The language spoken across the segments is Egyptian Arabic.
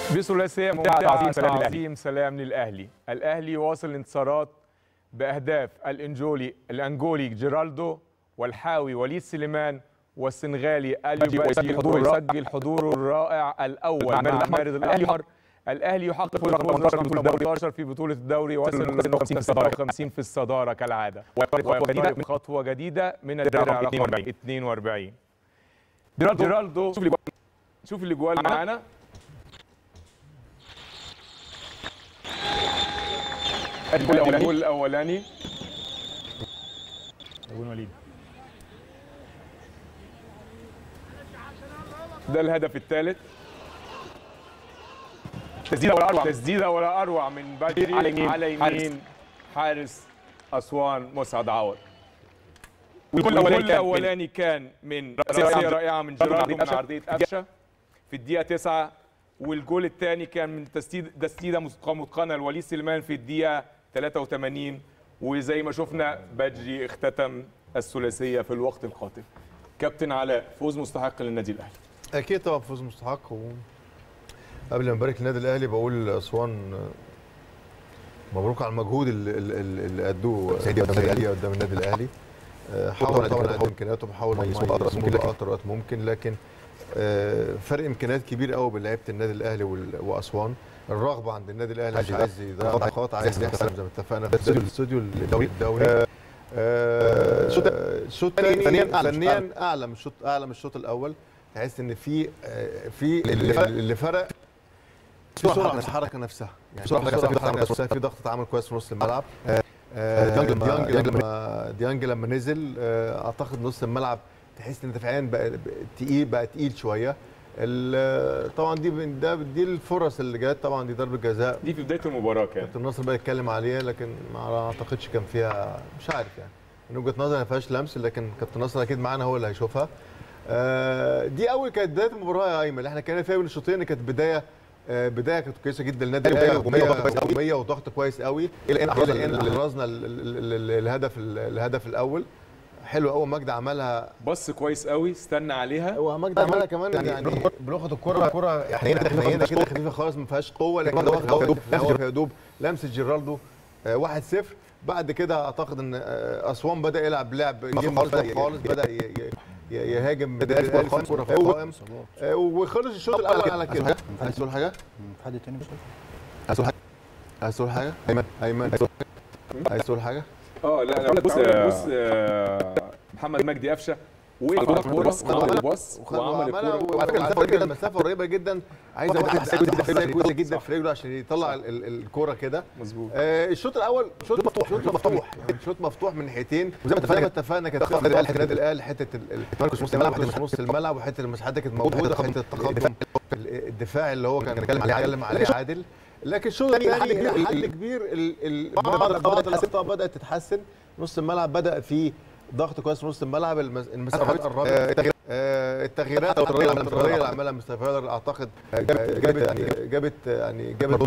بثلاثيه ممتازه عظيم سلام عظيم سلام للاهلي الاهلي واصل الانتصارات باهداف الانجولي الانجولي جيرالدو والحاوي وليد سليمان والسنغالي اليو يسجل يسجل حضوره الرائع الاول مع مارد الاحمر الاهلي يحقق رقم 11 في بطوله الدوري وصل ل 50 في الصداره كالعاده ويقترب خطوه جديده من الدرع رقم 42 جيرالدو شوف الاجوال شوف الاجوال معانا الجول الاولاني جون وليد ده الهدف الثالث تسديده ولا اروع تسديده ولا اروع من بدري على يمين على يمين حارس اسوان مسعد عوض والجول الاولاني كان من راسيه رائعه من جيراردو من عرضيه قفشه في الدقيقه 9 والجول الثاني كان من تسديد تسديده متقنه لوليد سليمان في الدقيقه 83 وزي ما شفنا بدري اختتم الثلاثيه في الوقت القاتل كابتن علاء فوز مستحق للنادي الاهلي اكيد طبعا فوز مستحق و... قبل ما نبارك للنادي الاهلي بقول اسوان مبروك على المجهود اللي, اللي, اللي ادوه الاهلي قدام النادي الاهلي حاول طبعا قد امكانياتهم حاول ما يسوق اقرب وقت ممكن لكن فرق امكانيات كبير قوي بين لعيبه النادي الاهلي واسوان الرغبه عند النادي الاهلي عايز عايز يضيع نقاط عايز يحسن زي ما اتفقنا في الاستوديو الدوري الدوري الشوط الثاني فنيا اعلى من الشوط اعلى من الشوط الاول تحس ان في في اللي فرق سرعه الحركه نفسها يعني سرعه الحركه نفسها في ضغط اتعمل كويس في نص الملعب ديانج لما ديانج لما نزل اعتقد نص الملعب تحس ان دفاعيا بقى تقيل بقى تقيل شويه طبعا دي ده دي الفرص اللي جت طبعا دي ضربه جزاء دي في بدايه المباراه كان كابتن ناصر بقى يتكلم عليها لكن ما اعتقدش كان فيها مش عارف يعني من وجهه نظري ما فيهاش لمس لكن كابتن ناصر اكيد معانا هو اللي هيشوفها دي اول كانت بدايه المباراه يا ايمن احنا كنا فيها بين الشوطين كانت بدايه بدايه كانت كويسه جدا النادي الاهلي هجوميه وضغط كويس قوي الى ان احرزنا الهدف الهدف الاول حلو قوي مجدي عملها بص كويس قوي استنى عليها هو مجدي عملها كمان يعني, يعني بلغه الكره الكره يعني هنا كده خفيفه خالص ما فيهاش قوه لكن هو يا دوب لمسه جيرالدو 1-0 بعد كده اعتقد ان اسوان بدا يلعب لعب جيم خالص بدا يهاجم بدايه الكره في القائم وخلص الشوط الاول على كده عايز تقول حاجه؟ حد تاني عايز تقول حاجه؟ عايز تقول حاجه؟ ايمن ايمن عايز تقول حاجه؟ اه لا لا بص بص محمد مجدي قفشه وقف على الكوره وعمل الباص وعمل الكوره وعلى فكره المسافه جدا المسافه قريبه جدا عايز واحد كويسه جدا في رجله عشان يطلع الكوره كده مظبوط الشوط الاول شوط مفتوح شوط مفتوح يعني شوط مفتوح من ناحيتين وزي ما اتفقنا اتفقنا كانت خطه النادي الاهلي حته التمركز نص الملعب حته نص الملعب وحته المساحات كانت موجوده حته التقدم الدفاعي اللي هو كان بيتكلم عليه عادل لكن الشوط الثاني حل كبير بعض الاخطاء بدات تتحسن نص الملعب بدا في ضغط كويس في نص الملعب المسافات قربت التغييرات التغييرات اللي عملها مستر فايلر اعتقد جابت يعني جابت يعني جابت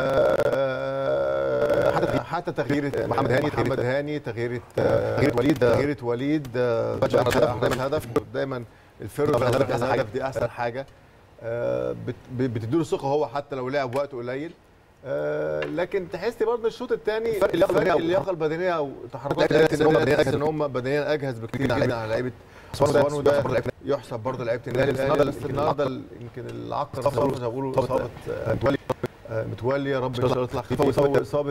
مردودها حتى حتى تغيير محمد هاني محمد هاني تغيير تغيير وليد تغيير وليد دايما هدف دايما الفيرو الهدف دي احسن حاجه بتديله ثقه هو حتى لو لعب وقت قليل آه لكن تحس برضه الشوط الثاني فرق اللياقه البدنيه او تحركات تحس ان هم بدنيا اجهز بكتير على لعيبه اسوان وده يحسب برضه لعيبه النادي الاهلي النهارده يمكن العقر بيقولوا اصابه متولي متولي يا رب ان شاء الله يطلع خفيف اصابه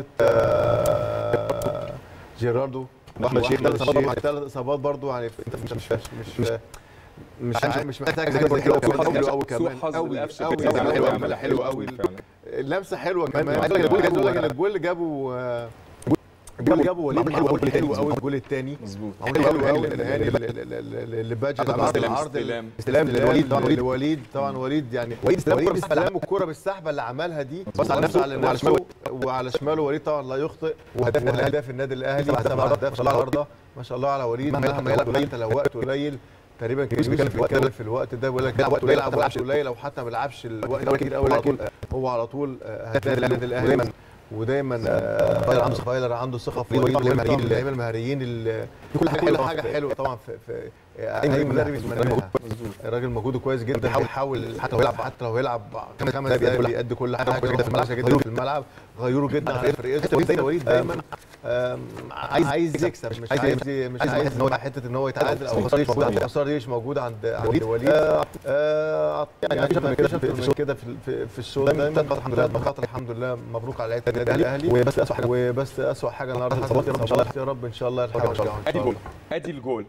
جيراردو احمد شيخ ثلاث اصابات برضه يعني مش مش مش مش مش محتاج زي كده حلو قوي كمان قوي قوي عملها حلو قوي لمسه حلوه كمان عايز اقول لك الجول اللي جابه الجول جابه وليد حلو قوي حلو قوي الجول الثاني مظبوط حلو قوي الهاني اللي باجي العرض العرض استلام لوليد لوليد طبعا وليد يعني وليد استلام الكره بالسحبه اللي عملها دي بص على نفسه على شماله وعلى شماله وليد طبعا لا يخطئ وهداف النادي الاهلي سبع اهداف النهارده ما شاء الله على وليد مهما يلعب حتى لو وقت قليل تقريبا كان بيتكلم في الوقت في الوقت ده بيقول لك وقت قليل وقت قليل او حتى ما بيلعبش الوقت كتير قوي لكن هو على طول هداف النادي الاهلي ودايما فايلر عنده فايلر عنده ثقه في اللعيبه المهاريين اللعيبه المهاريين كل حاجه كل حاجه حلوه طبعا في, في اي مدرب يتمناها الراجل مجهوده كويس جدا بيحاول حتى لو يلعب حتى لو يلعب خمس خمس دقايق بيأدي كل حاجه كويسه جدا في الملعب جدا في الملعب غيروا جدا على فرقته وليد وليد دايما آم، عايز عايز يكسب مش عايز مش عايز ان هو حته ان هو يتعادل او الخساره دي مش موجوده الخساره دي مش موجوده عند عند وليد آه، آه، يعني شفنا كده شفنا من كده في في- في الشوط ده تنقط الحمد لله تنقط الحمد لله مبروك على لعيبه النادي الاهلي وبس اسوء حاجه وبس اسوء حاجه النهارده حصلت يا رب ان شاء الله يا رب ان شاء الله الحاجه ان شاء الله ادي الجول ادي الجول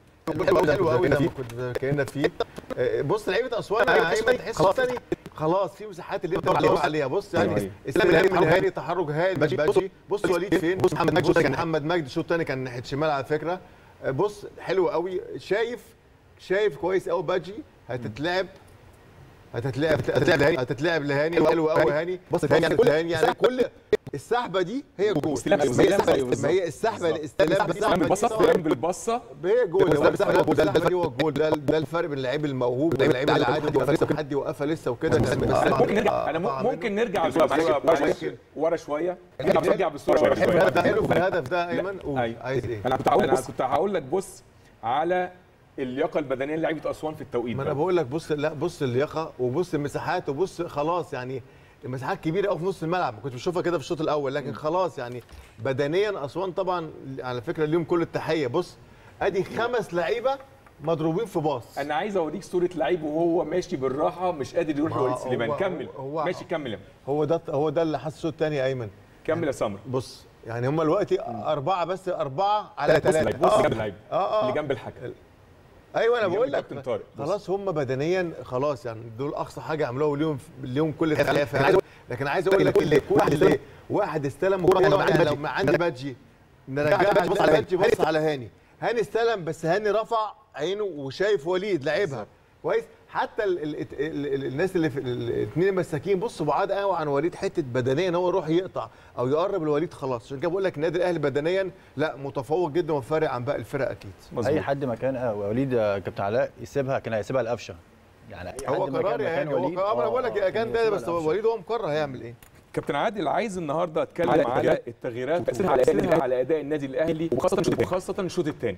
حلو قوي لما كنت اتكلمنا فيه آه، بص لعيبه اسوان يا ايمن تحس الثاني خلاص في مساحات اللي انت بتدور عليها بص أيوة، يعني أيوة. اسلام الهاني من هاني تحرك هاني باجي بص وليد فين بص محمد مجدي كان محمد مجدي الشوط الثاني كان ناحيه شمال على فكره آه، بص حلو قوي شايف شايف كويس قوي باجي هتتلعب هتتلعب هتتلعب لهاني هتتلعب لهاني حلو قوي هاني بص هاني يعني كل هاني يعني كل السحبه دي هي جول استلام- ما هي استلام السحبة- زيه بالظبط. ما هي السحبه الاستلام استلام بالبصه استلام بالبصه هي جول هو السحبه هو ده الفرق هو الجول ده ده الفرق بين اللعيب الموهوب واللعيب العادي لسه حد يوقفها لسه وكده ممكن نرجع انا مم- ممكن نرجع بالصوره ورا شويه ورا شويه نرجع نرجع بالصوره ورا حلو شويه ده حلو في الهدف ده ايمن قول أيوة. عايز ايه انا كنت هقول انا كنت هقول لك بص على اللياقه البدنيه لعيبه اسوان في التوقيت ما ده انا بقول لك بص لا بص اللياقه وبص المساحات وبص خلاص يعني المساحات كبيره قوي في نص الملعب ما كنتش بشوفها كده في الشوط الاول لكن خلاص يعني بدنيا اسوان طبعا على فكره ليهم كل التحيه بص ادي خمس لعيبه مضروبين في باص انا عايز اوريك صوره لعيب وهو ماشي بالراحه مش قادر يروح ما لوليد هو- سليمان هو- كمل هو- ماشي كمل يا- هو ده هو ده اللي حس الشوط الثاني يا ايمن كمل يا سمر بص يعني هم دلوقتي اربعه بس اربعه على بص ثلاثه اللعيب، بص جنب اللعيب اه اللي اه جنب الحكم ايوه انا اللي بقول جنب لك كابتن طارق بص. خلاص هم بدنيا خلاص يعني دول اقصى حاجه عملوها وليهم ليهم كل الخلافه لكن عايز اقول لك اللي واحد اللي واحد استلم وكرة لو عندي لو عندي بادجي نرجعها بص على بادجي بص على هاني هاني استلم بس هاني رفع عينه وشايف وليد لعبها كويس حتى ال ال ال ال الناس اللي في الاثنين المساكين بصوا بعاد قوي عن وليد حته بدنيا ان هو يروح يقطع او يقرب لوليد خلاص عشان كده بقول لك النادي الاهلي بدنيا لا متفوق جدا وفارق عن باقي الفرق اكيد اي حد مكان آه، وليد آه، كابتن علاء يسيبها كان هيسيبها لقفشه يعني اي هو حد قرار مكان يعني مكان هو وليد قرار انا بقول لك آه، كان ده يسيبها بس هو لقفشة. وليد هو مقرر هيعمل ايه كابتن عادل عايز النهارده اتكلم على التغييرات وتاثيرها على اداء على اداء النادي الاهلي وخاصه وخاصه الشوط الثاني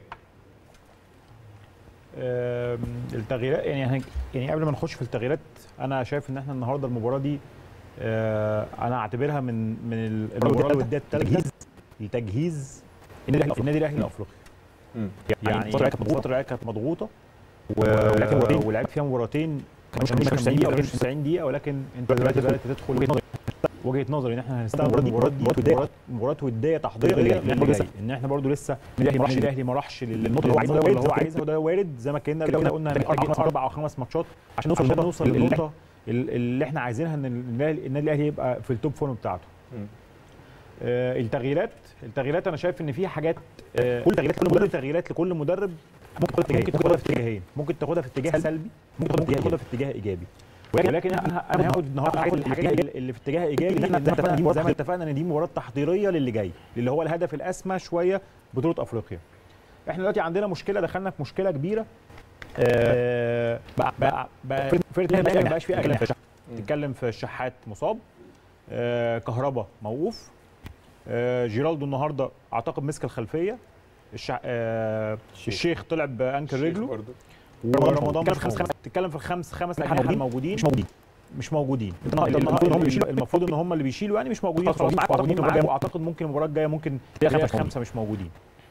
آم، التغييرات يعني هن- يعني قبل ما نخش في التغييرات انا شايف ان احنا النهارده المباراه دي آه، انا اعتبرها من من ال- المباراه اللي ادت تجهيز لتجهيز النادي الأهلي- النادي الاهلي الافريقي مم. يعني الفتره كانت مضغوطه الفترة كانت مضغوطه ولكن ولعب فيها مباراتين كانوا مش 90 دقيقه ولا 90 دقيقه ولكن انت دلوقتي بدات تدخل وجهه نظري وجهه نظري ان احنا هنستخدم المباراه دي مباراه مباراه وديه تحضيريه للنادي الجاي ان احنا برضو لسه النادي الأهلي- النادي ما راحش للنقطه اللي هو عايزها اللي هو عايزها وده وارد زي ما كنا كده قلنا محتاجين اربع او خمس ماتشات عشان نوصل عشان نوصل للنقطه ال- اللي احنا عايزينها ان النادي النادي الاهلي يبقى في التوب فورم بتاعته مم. آه، التغييرات التغييرات انا شايف ان في حاجات آه، كل تغييرات كل مدرب تغييرات لكل مدرب ممكن تاخدها ممكن تاخدها في اتجاهين ممكن تاخدها في اتجاه سلبي ممكن تاخدها- تاخدها في اتجاه ايجابي ولكن انا انا هاخد النهارده هاخد الحاجات اللي في اتجاه ايجابي ان احنا اتفقنا دي زي ما اتفقنا ان دي مباراه تحضيريه للي جاي اللي هو الهدف الاسمى شويه بطوله افريقيا احنا دلوقتي عندنا مشكله دخلنا في مشكله كبيره آه، بقى بقى بقى فرقه الاهلي ما بقاش فيها اجنحه تتكلم في الشحات مصاب آه، كهربا موقوف آه، جيرالدو النهارده اعتقد مسك الخلفيه الشع... آه الشيخ طلع بانكر رجله برضه ورمضان في خمس خمس تتكلم في الخمس خمس اجنحه الموجودين مش موجودين مش موجودين المفروض ان هم بيشيلوا المفروض ان هم اللي بيشيلوا يعني مش موجودين خلاص موجودين معاك واعتقد ممكن المباراه الجايه ممكن تلاقي خمسه مش موجودين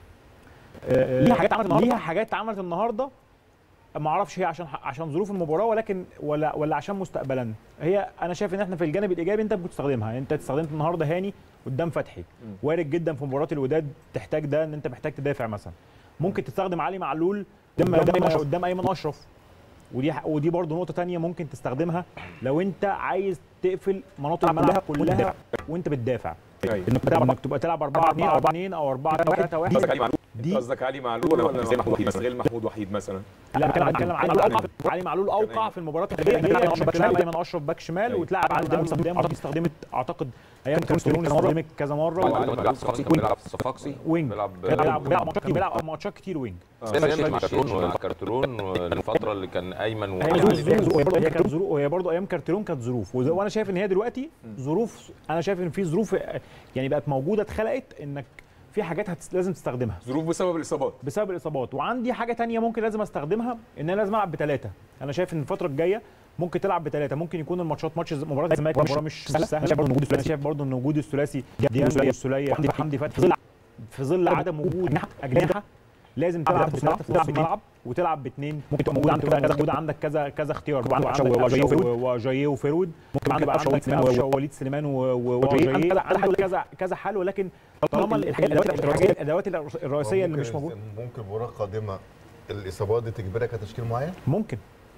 آه، ليها حاجات عملت النهارده ليها حاجات عملت النهارده ما اعرفش هي عشان عشان ظروف المباراه ولكن ولا ولا عشان مستقبلا هي انا شايف ان احنا في الجانب الايجابي انت بتستخدمها انت استخدمت النهارده هاني قدام فتحي وارد جدا في مباراه الوداد تحتاج ده ان انت محتاج تدافع مثلا ممكن تستخدم علي معلول قدام قدام قدام ايمن اشرف ودي ودي برضه نقطه تانية ممكن تستخدمها لو انت عايز تقفل مناطق الملعب كلها وانت بتدافع أيوة. انك تلعب انك تبقى تلعب 4 2 4 2 او 4 3 1 قصدك علي معلول دي- قصدك علي معلول ولا زي محمود وحيد مثلا غير محمود وحيد مثلا لا انا بتكلم علي معلول اوقع علي معلول اوقع في المباراه الخارجيه انك تلعب ايمن اشرف باك شمال وتلعب علي قدام قدام اعتقد استخدمت اعتقد ايام كارسترون استخدمت كذا مره علي بيلعب صفاقسي كان بيلعب صفاقسي وينج بيلعب بيلعب بيلعب ماتشات بيلعب ماتشات كتير وينج دايما ماشي مع كارترون مع كارترون الفتره اللي كان ايمن هي وعلي ظروف عليه ظروف هي برضه هي كانت ظروف وهي برضه ايام كارتيرون كانت ظروف وز- وانا شايف ان هي دلوقتي ظروف انا شايف ان في ظروف يعني بقت موجوده اتخلقت انك في حاجات هتس... لازم تستخدمها ظروف بسبب الاصابات بسبب الاصابات وعندي حاجه تانية ممكن لازم استخدمها ان انا لازم العب بثلاثه انا شايف ان الفتره الجايه ممكن تلعب بثلاثه ممكن يكون الماتشات ماتش الز- مباراه الزمالك مباراه مش سهله انا شايف برضه وجود الثلاثي شايف برضه ان وجود الثلاثي ديانج والسوليه حمدي حمدي فتحي في ظل في ظل عدم وجود اجنحه لازم تلعب تلعب في نص الملعب وتلعب باثنين ممكن تبقى موجود عندك كذا موجود عندك كذا كذا اختيار وعندك قفشه وجاييه وفيرود ممكن عندك قفشه ووليد سليمان ووليد سليمان و- و- وجاييه عندك كذا كذا حل ولكن طالما الحاجات الحاجات- الادوات الرئيسيه اللي مش موجوده ممكن مباراه قادمه الاصابات دي تجبرك على تشكيل معين؟ ممكن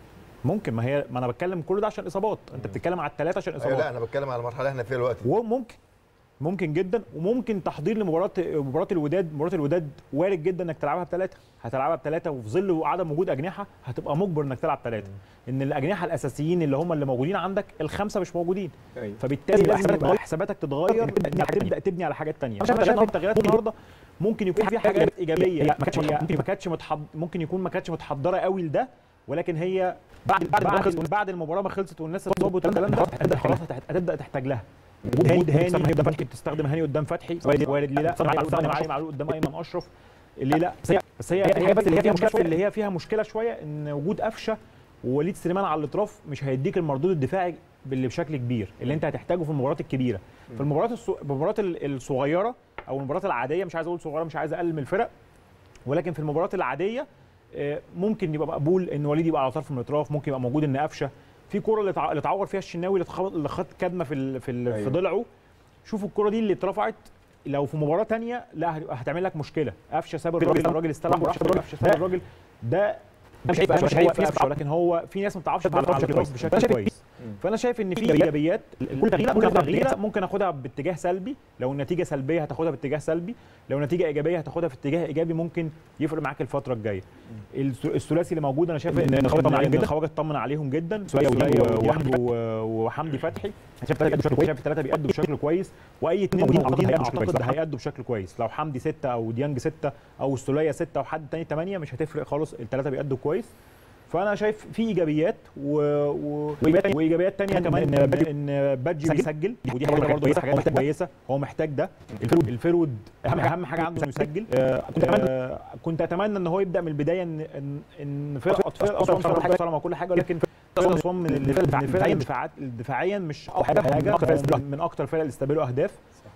ممكن ما هي ما انا بتكلم كل ده عشان اصابات انت بتتكلم على الثلاثه عشان أيوة لا اصابات انا بتكلم على المرحله اللي احنا فيها دلوقتي وممكن ممكن جدا وممكن تحضير لمباراه مباراه الوداد مباراه الوداد وارد جدا انك تلعبها بثلاثه هتلعبها بثلاثه وفي ظل عدم وجود اجنحه هتبقى مجبر انك تلعب ثلاثه ان الاجنحه الاساسيين اللي هم اللي موجودين عندك الخمسه مش موجودين أيوة. فبالتالي لازم تبقى حساباتك تتغير انك تبدا تبني على حاجات ثانيه انا شايف التغييرات النهارده ممكن يكون في حاجات ايجابيه ما كانتش ممكن ما كانتش متحض... ممكن يكون ما كانتش متحضره قوي لده ولكن هي بعد بعد بعد, بعد المباراه ما خلصت والناس اتصابوا والكلام ده هتبدا خلاص هتحت- هتبدا تحتاج لها وجود هاني هيبدا ممكن تستخدم هاني قدام فتحي وارد ليه لا تستخدم علي معلول قدام ايمن اشرف ليه لا بس هي بس هي هي بس اللي هي فيها مشكله اللي هي فيها مشكله شويه ان وجود قفشه ووليد سليمان على الاطراف مش هيديك المردود الدفاعي اللي بشكل كبير اللي انت هتحتاجه في المباريات الكبيره في المباريات الص- المباريات ال- الصغيره او المباريات العاديه مش عايز اقول صغيره مش عايز اقلل من الفرق ولكن في المباريات العاديه آه، ممكن يبقى مقبول ان وليد يبقى على طرف من الاطراف ممكن يبقى موجود ان قفشه في كوره اللي تع- اللي اتعور فيها الشناوي اللي اتخبط- اللي خد كدمه في ال- في ال- في أيوة. ضلعه شوفوا الكوره دي اللي اترفعت لو في مباراه تانية لا هت- هتعمل لك مشكله قفشه ساب الراجل الراجل استلم وراح قفشه ساب الراجل ده مش عيب مش عيب في قفشه ولكن هو في ناس ما بتعرفش تلعب على الاطراف بشكل كويس فانا شايف ان في ايجابيات كل تغيير كل تغيير ممكن اخدها باتجاه سلبي لو النتيجه سلبيه هتاخدها باتجاه سلبي لو نتيجه ايجابيه هتاخدها في اتجاه ايجابي ممكن يفرق معاك الفتره الجايه الث- الثلاثي اللي موجود انا شايف ان خواجه طمن عليهم جدا خواجه اطمن عليهم جدا سوريا وديانج و- وحمدي فتحي شايف الثلاثه بيأدوا بشكل كويس شايف الثلاثه بيأدوا بشكل كويس واي اثنين موجودين اعتقد هيأدوا بشكل كويس لو حمدي سته او ديانج سته او السوليه سته او حد تاني ثمانيه مش هتفرق خالص الثلاثه بيأدوا كويس فانا شايف في ايجابيات و... و... وايجابيات تانية كمان ان ان بادجي بيسجل ودي حاجه برضه حاجات كويسه هو محتاج ده الفرود الفرود اهم اهم حاجه عنده انه يسجل آه، كنت اتمنى كنت اتمنى ان هو يبدا من البدايه ان ان, إن فرقه فرقه اسوان فرقه محترمه وكل حاجه ولكن فرقه اسوان من الفرق من الفرق الدفاعات دفاعيا مش اقوى حاجه من, من اكتر فرق اللي استقبلوا اهداف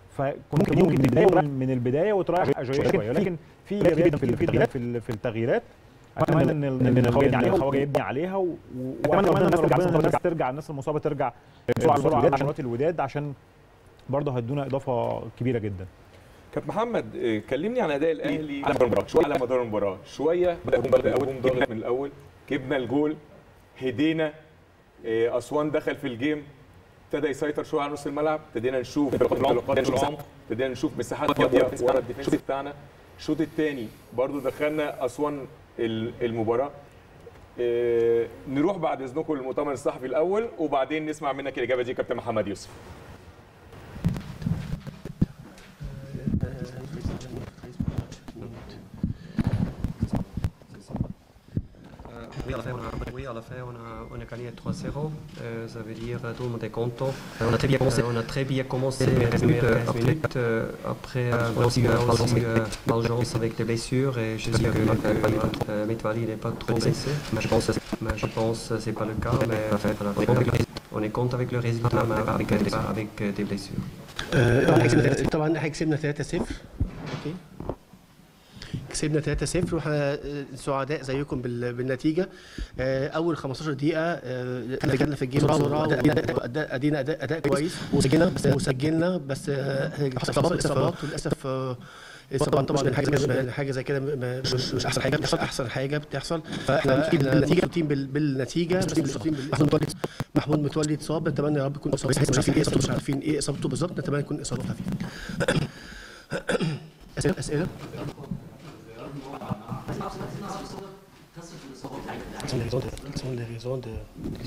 فكنت ممكن من البدايه من البدايه وتريح اجاييه شويه ولكن في ايجابيات في التغييرات في ال- في التغييرات اتمنى ان ال- ان الخواجه عليها الخواجه يبني عليها و- و- واتمنى ان الناس ترجع الناس ترجع الناس المصابه ترجع بسرعه بسرعه على مباراه الوداد عشان برضه هيدونا اضافه كبيره جدا كابتن محمد آه، كلمني عن اداء الاهلي على مدار المباراه شويه على مدار المباراه شويه بدا الهجوم بدا اول ضاغط من الاول جبنا الجول هدينا آه، اسوان دخل في الجيم ابتدى يسيطر شويه على نص الملعب ابتدينا نشوف انطلاقات في العمق ابتدينا نشوف مساحات فاضيه ورا الديفنس بتاعنا الشوط الثاني برضو دخلنا اسوان ال- المباراه آه، نروح بعد اذنكم للمؤتمر الصحفي الاول وبعدين نسمع منك الاجابه دي كابتن محمد يوسف Oui, à la fin, on a, oui, à la fin, on a, on a gagné 3-0. Euh, ça veut dire euh, tout le monde est content. Euh, on a très bien commencé. on a très bien commencé les premières 15 minutes. euh, après, euh, on a aussi, euh, aussi euh, malchance avec les blessures. Et je sais que euh, Metvali n'est pas trop blessé. Mais je pense, mais je pense que ce n'est pas le cas. Mais enfin, voilà, on est content avec le- on est content avec le résultat, mais avec, avec, avec euh, des blessures. آه، احنا كسبنا طبعا احنا كسبنا 3-0 اوكي كسبنا 3-0 واحنا آه، سعداء زيكم بال- بالنتيجه آه، اول 15 دقيقه آه، رجعنا في الجيم بسرعه وأداء- أداء- ادينا اداء اداء كويس وسجلنا بس وسجلنا بس آه، حصل اصابات اصابات وللاسف آه، طبعا طبعا حاجه حاجه زي كده م- مش مش احسن حاجه بتحصل احسن حاجه بتحصل فاحنا اكيد بالنتيجه مبسوطين بال- بالنتيجه بس مبسوطين بال- محمود متولي محمود متولي اتصاب نتمنى يا رب يكون اصابته مش عارفين ايه اصابته مش عارفين ايه اصابته بالظبط نتمنى يكون اصابه خفيفه اسئله اسئله Ce sont les raisons de, ce sont les raisons de,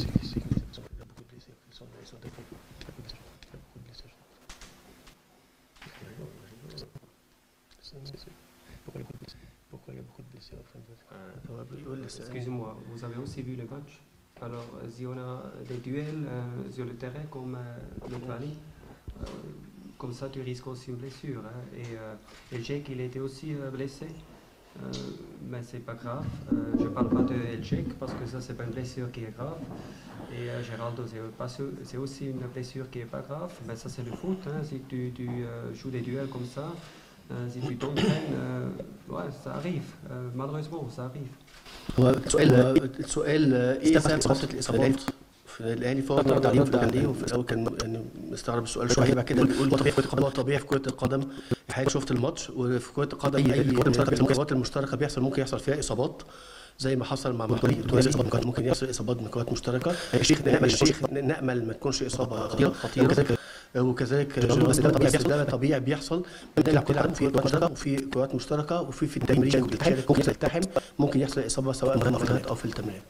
Pourquoi il y a beaucoup de blessures Excusez-moi, vous avez aussi vu le match Alors, euh, si on a des duels euh, sur le terrain comme euh, Metvali, euh, comme ça, tu risques aussi une blessure. hein. Et, euh, et Jake, il était aussi euh, blessé. Euh, mais c'est pas grave. Euh, je parle pas de Elchek parce que ça, c'est pas une blessure qui est grave. Et euh, Geraldo, c'est pas sûr- c'est aussi une blessure qui est pas grave. Mais ça, c'est le foot. hein. Si tu, tu, euh, joues des duels comme ça, euh, si tu t'entraînes, euh, ouais, ça arrive. Euh, malheureusement, ça arrive. هو السؤال السؤال ايه سبب فتره الاصابات في الاهلي فهو رد عليه ورد عليه وفي الاول كان يعني مستغرب السؤال شويه بعد كده بيقول هو طبيعي في كره القدم هو طبيعي في كره القدم حضرتك شفت الماتش وفي كره القدم اي الكرات المشتركه بيحصل ممكن يحصل فيها اصابات زي ما حصل مع محمود ممكن ممكن يحصل اصابات من كرات مشتركه الشيخ نامل الشيخ نامل ما تكونش اصابه خطيره خطيره وكذلك بس ده طبيعي بيحصل ده طبيعي بيحصل بنلعب كره قدم في كرات مشتركه وفي كرات مشتركه وفي في التمرين ممكن تلتحم ممكن يحصل اصابه سواء في المفردات او في التمرينات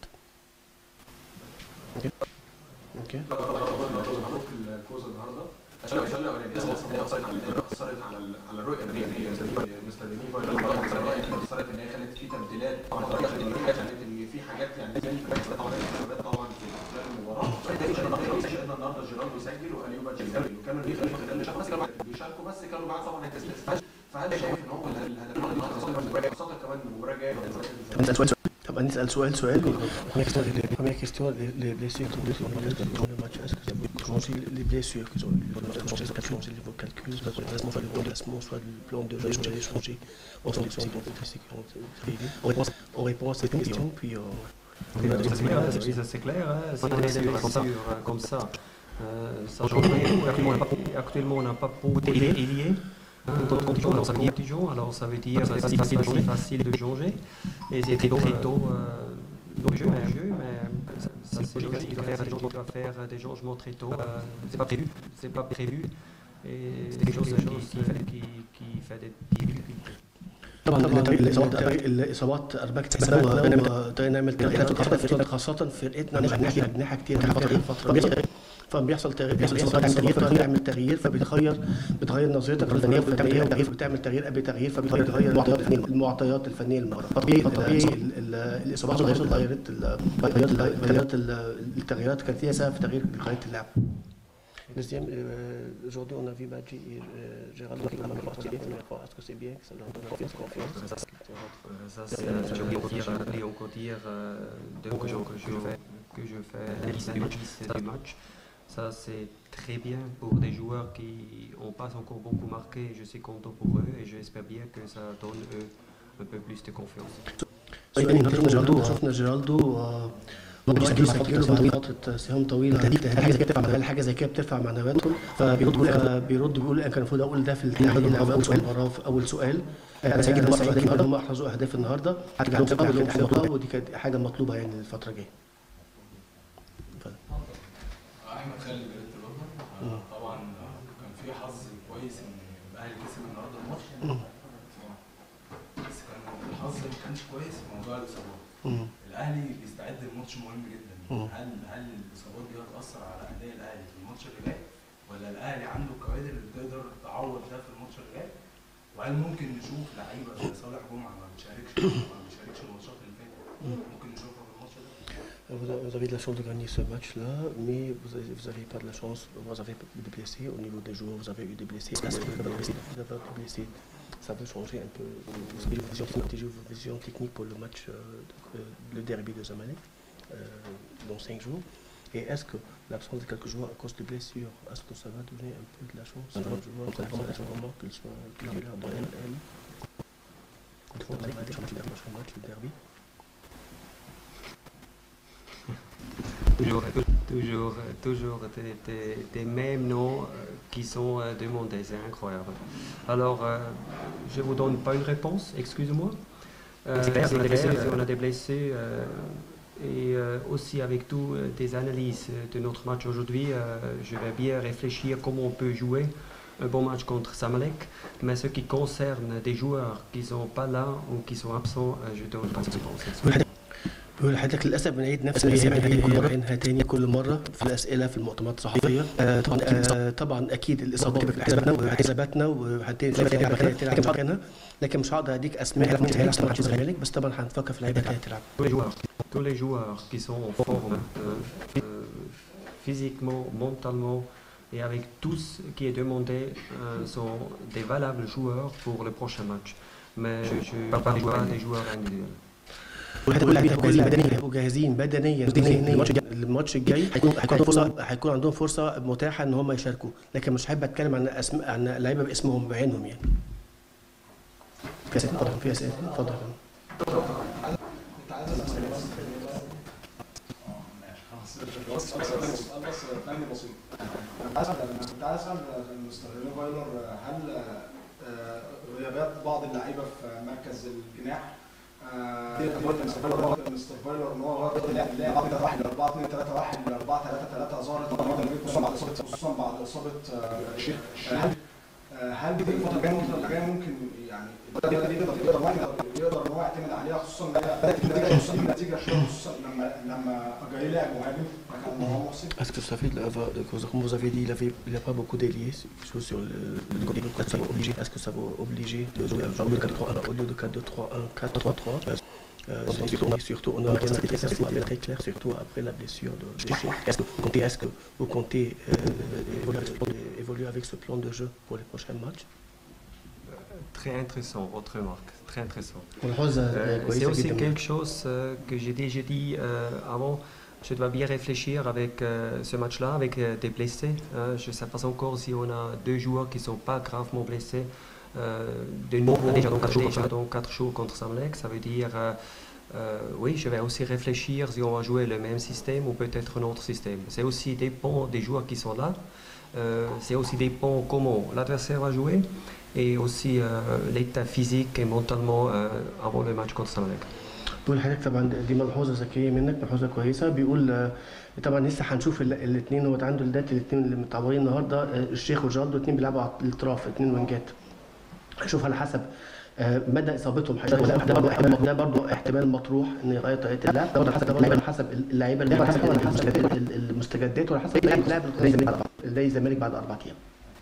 اوكي اوكي الفوز النهارده عشان عشان الاولانيه اثرت على اثرت على على الرؤيه الذهنيه مستر دينيفا اثرت ان هي خلت في تبديلات طبعا خلت ان في حاجات يعني زي طبعا الشباب طبعا في خلال المباراه شفنا النهارده جيرالدو يسجل وايوبا يسجل وكانوا بيخلوا بس كانوا بيشاركوا بس كانوا بعد طبعا التسليم فهذا شايف ان هو الهدف خاصه كمان المباراه الجايه نسال سؤال طب نسال سؤال سؤال première question les, les blessures qui ont eu dans le match est-ce que ça peut changer les blessures qu'ils ont eu dans le match est-ce que ça peut changer vos calculs soit le placement soit le remplacement soit le plan de jeu changer changer en fonction des blessures qui ont été on répond on répond à cette question puis euh, Oui, c'est clair, hein, oui, ça, c'est clair. hein. Si on a des blessures euh, comme ça, euh, ça change rien. Actuellement, on n'a pas- Actuellement, on n'a pas beaucoup d'ailier. Alors ça veut dire contusion, alors ça veut dire que c'est facile, facile, facile de changer. Et c'est très tôt, très tôt euh, dans le jeu, mais, jeu, mais ça, ça, c'est logique, il doit faire, il doit faire des changements très tôt. Euh, c'est pas prévu, c'est pas prévu. Et c'est quelque chose qui, qui, fait, qui, qui fait des difficultés. طبعا الاصابات الاصابات اربكه سبب نعمل تغييرات خاصه في فرقتنا ناحيه اجنحه كتير فتره فتره فبيحصل تغيير بيحصل تغيير فبتعمل تغيير فبتغير بتغير نظرتك الفنيه بتعمل تغيير بتعمل تغيير قبل تغيير فبتغير المعطيات الفنيه المعطيات الفنيه للمباراه فطبيعي فطبيعي الاصابات غيرت غيرت غيرت غيرت التغييرات كانت فيها سبب في تغيير خريطه اللعب Deuxième, euh, aujourd'hui on a vu Badji et euh, Gérald qui ont parti les premières fois. Est-ce que c'est bien que ça leur donne confiance, confiance Ça, c'est, euh, je vais encore dire, et encore dire euh, de que je, que je fais, que je fais la liste du match, du match. Ça, c'est très bien pour des joueurs qui n'ont pas encore beaucoup marqué. Je suis content pour eux et j'espère bien que ça donne eux un peu plus de confiance. شفنا جيرالدو شفنا جيرالدو بيسجلوا بعد فتره سهام طويله حاجه زي كده بترفع هل حاجه زي كده بترفع معنوياتهم فبيرد بيقول بيرد بيقول كان المفروض اقول ده في التحليل في اول سؤال في اول سؤال انا سجل بس النهارده هم احرزوا اهداف النهارده هتجعلهم ثقه ودي كانت حاجه مطلوبه يعني الفتره الجايه احمد خالد جريت الوطن طبعا كان في حظ كويس ان الاهلي كسب النهارده الماتش بس كان الحظ ما كانش كويس في موضوع الاصابات الاهلي بيستعد لماتش مهم جدا هل هل الاصابات دي هتاثر على اداء الاهلي في الماتش اللي جاي ولا الاهلي عنده الكوادر اللي تقدر تعوض ده في الماتش اللي جاي وهل ممكن نشوف لعيبه زي صالح جمعه ما بتشاركش ما بيشاركش الماتشات اللي فاتت ممكن نشوفها في الماتش ده Vous avez de la chance de gagner ce match-là, mais vous n'avez vous avez pas de la chance, vous avez des blessés au niveau des joueurs, vous avez eu des blessés, vous avez des blessés, ça peut changer un peu vos visions, vos visions techniques pour le match, euh, le derby de Zamalek, euh, dans 5 jours. Et est-ce que l'absence de quelques joueurs à cause de blessures, est-ce que ça va donner un peu de la chance à un joueur vraiment qu'ils soient titulaires dans LL Une fois qu'on a le prochain match, le derby Toujours, toujours, toujours des, des, des mêmes noms euh, qui sont euh, demandés, c'est incroyable. Alors, euh, je ne vous donne pas une réponse, excusez-moi. Euh, c'est clair, on a des blessés, on a des blessés et aussi avec tout des analyses de notre match aujourd'hui, je vais bien réfléchir comment on peut jouer un bon match contre Samalek, mais ce qui concerne des joueurs qui ne sont pas là ou qui sont absents, je ne donne pas de réponse. بيقول لحضرتك للاسف بنعيد نفس الاجابه دي كل مره تاني كل مره في الاسئله في المؤتمرات الصحفيه آه طبعا آه طبعا اكيد الاصابات في حساباتنا وحساباتنا وهتلاقي لعيبه تلعب مكانها لكن مش هقدر اديك اسماء ممكن هيلعب ماتش الزمالك بس طبعا هنفكر في لعيبه تلعب tous les joueurs tous les joueurs qui sont en forme euh, physiquement mentalement et avec tout ce qui est demandé euh, sont des valables joueurs pour le prochain match. Mais je ne parle pas des joueurs individuels. والحته كل اللعيبه كل بدنيا هيبقوا جاهزين بدنيا ذهنيا الماتش الجاي الماتش الجاي هيكون هيكون عندهم فرصه هيكون عندهم فرصه متاحه ان هم يشاركوا لكن مش حابب اتكلم عن اسم عن لعيبه باسمهم بعينهم يعني في اسئله اتفضل في اسئله اتفضل بس بس بس فني بسيط كنت عايز كنت عايز اسال مستر ريني فايلر هل آه، غيابات بعض اللعيبه في مركز الجناح آه، قلت مستر فايلر مستر فايلر ان هو غير اللعب اللعب بعد 1 4 2 3 1 4 3 3 ظهرت خصوصا بعد اصابه خصوصا بعد اصابه آه، الشيخ هل آه، هل دي الفتره الجايه الفتره الجايه ممكن يعني ده يقدر يقدر واحد يقدر ان هو يعتمد عليها خصوصا ان هي بدات النتيجه خصوصا النتيجه شويه خصوصا لما لما جاي لعب مهاجم مكان مروان محسن Est-ce que ça fait, de l'avoir- de- comme vous avez dit, il avait- il n'a pas beaucoup d'ailiers sur sur le, le côté gauche. Ça va obliger, est-ce que ça va obliger de jouer un au lieu de 4-3-1 au lieu de 4-2-3-1, 4-3-3 euh, surtout, on a- surtout, on a rien à dire, ça c'est très clair, surtout après la blessure de de Chico. Est-ce que vous comptez, est-ce que vous comptez euh, évoluer, avec, évoluer avec ce plan de jeu pour les prochains matchs Très intéressant, votre remarque. Très intéressant. ملحوظة Euh, كويسة C'est aussi جدا quelque chose euh, que j'ai déjà dit euh, avant. Je dois bien réfléchir avec euh, ce match-là, avec euh, des blessés. hein. je ne sais pas encore si on a deux joueurs qui ne sont pas gravement blessés. Euh, de nouveau, déjà dans quatre jours, déjà dans quatre jours contre Samlek, ça veut dire, euh, euh, oui, je vais aussi réfléchir si on va jouer le même système ou peut-être un autre système. C'est aussi dépend des joueurs qui sont là. Euh, c'est aussi dépend comment l'adversaire va jouer et aussi euh, l'état physique et mentalement euh, avant le match contre Samlek. بيقول حضرتك طبعا دي ملحوظه ذكيه منك ملحوظه كويسه بيقول آه، طبعا لسه هنشوف الاثنين هو عنده دلوقتي الاثنين اللي متعورين النهارده آه، الشيخ وجالدو الاثنين بيلعبوا على الاطراف الاثنين وينجات هنشوف على حسب آه، مدى اصابتهم هيشاركوا ولا لا. ده برضه احتمال ده برضه احتمال مطروح ان يغير طريقه اللعب ده برضه حسب اللعيبه على حسب اللعيبه اللي على حسب على حسب ال- ال- المستجدات وعلى حسب لاعب لاعب زي الزمالك زي الزمالك بعد اربع ايام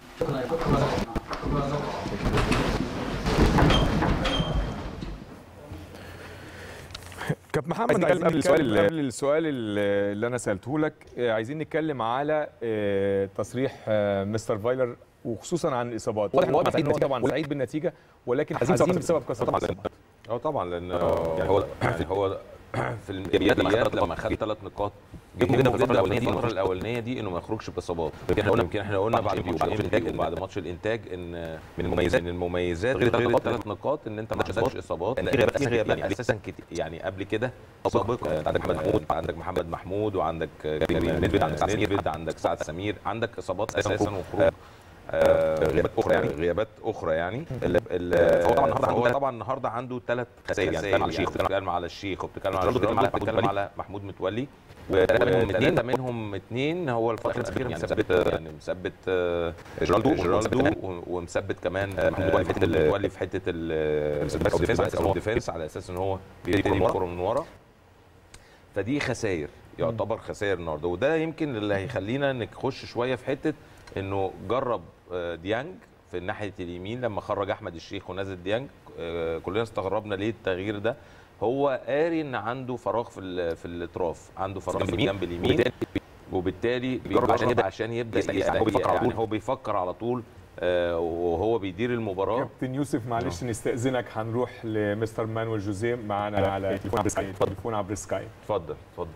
كابتن محمد عايزين قبل السؤال قبل السؤال اللي اللي انا سالته لك آه، عايزين نتكلم على آه، تصريح آه، مستر فايلر وخصوصا عن الاصابات واضح ان هو سعيد بالنتيجه طبعا سعيد بالنتيجه ولكن حزين بسبب كثره طبعا الاصابات اه طبعا لان يعني هو يعني هو في الايجابيات لما خد ثلاث نقاط جدا في الفتره الاولانيه دي الفتره الاولانيه دي انه ما يخرجش باصابات يمكن احنا قلنا يمكن احنا قلنا بعد ماتش الانتاج بعد ماتش الانتاج ان من المميزات من المميزات غير ثلاث نقاط ان انت ما عندكش اصابات في غيابات في غيابات يعني اساسا كتير يعني قبل كده سابقا عندك محمد محمود عندك محمد محمود وعندك كريم نيدفيد عندك سعد سمير عندك سعد سمير عندك اصابات اساسا وخروج آه، غيابات اخرى يعني غيابات اخرى يعني ال- ال- فهو طبعا النهارده هو طبعا النهارده عنده ثلاث خسائر يعني بتتكلم على الشيخ بتتكلم على الشيخ وبتتكلم على بتتكلم على بتتكلم على محمود متولي وثلاثه منهم اثنين منهم اثنين هو الفتره الاخيره يعني مثبت يعني مثبت آه، جيرالدو جيرالدو ومثبت كمان آه، محمود متولي في حته متولي في حته الديفنس او الديفنس على اساس ان هو بيبتدي الكوره من ورا فدي خسائر يعتبر خسائر النهارده وده يمكن اللي هيخلينا نخش شويه في حته انه جرب آه، ديانج في ناحيه اليمين لما خرج احمد الشيخ ونزل ديانج آه، كلنا استغربنا ليه التغيير ده هو قاري ان عنده فراغ في ال- في الاطراف عنده فراغ في الجنب اليمين وبالتالي بيجرب عشان يبدا عشان يبدا يعني هو بيفكر على طول هو بيفكر على طول آه، وهو بيدير المباراه كابتن يوسف معلش نستاذنك هنروح لمستر مانويل جوزيه معانا على تليفون عبر سكاي تليفون عبر سكاي اتفضل اتفضل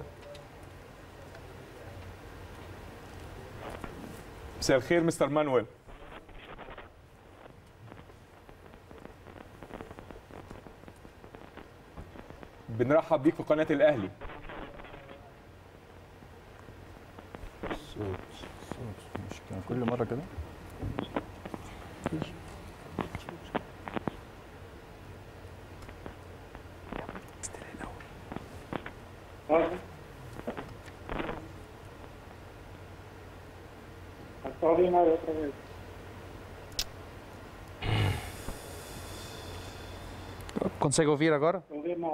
مساء الخير مستر مانويل بنرحب بيك في قناه الاهلي صوت صوت مش كان كل مره كده Consegue ouvir agora?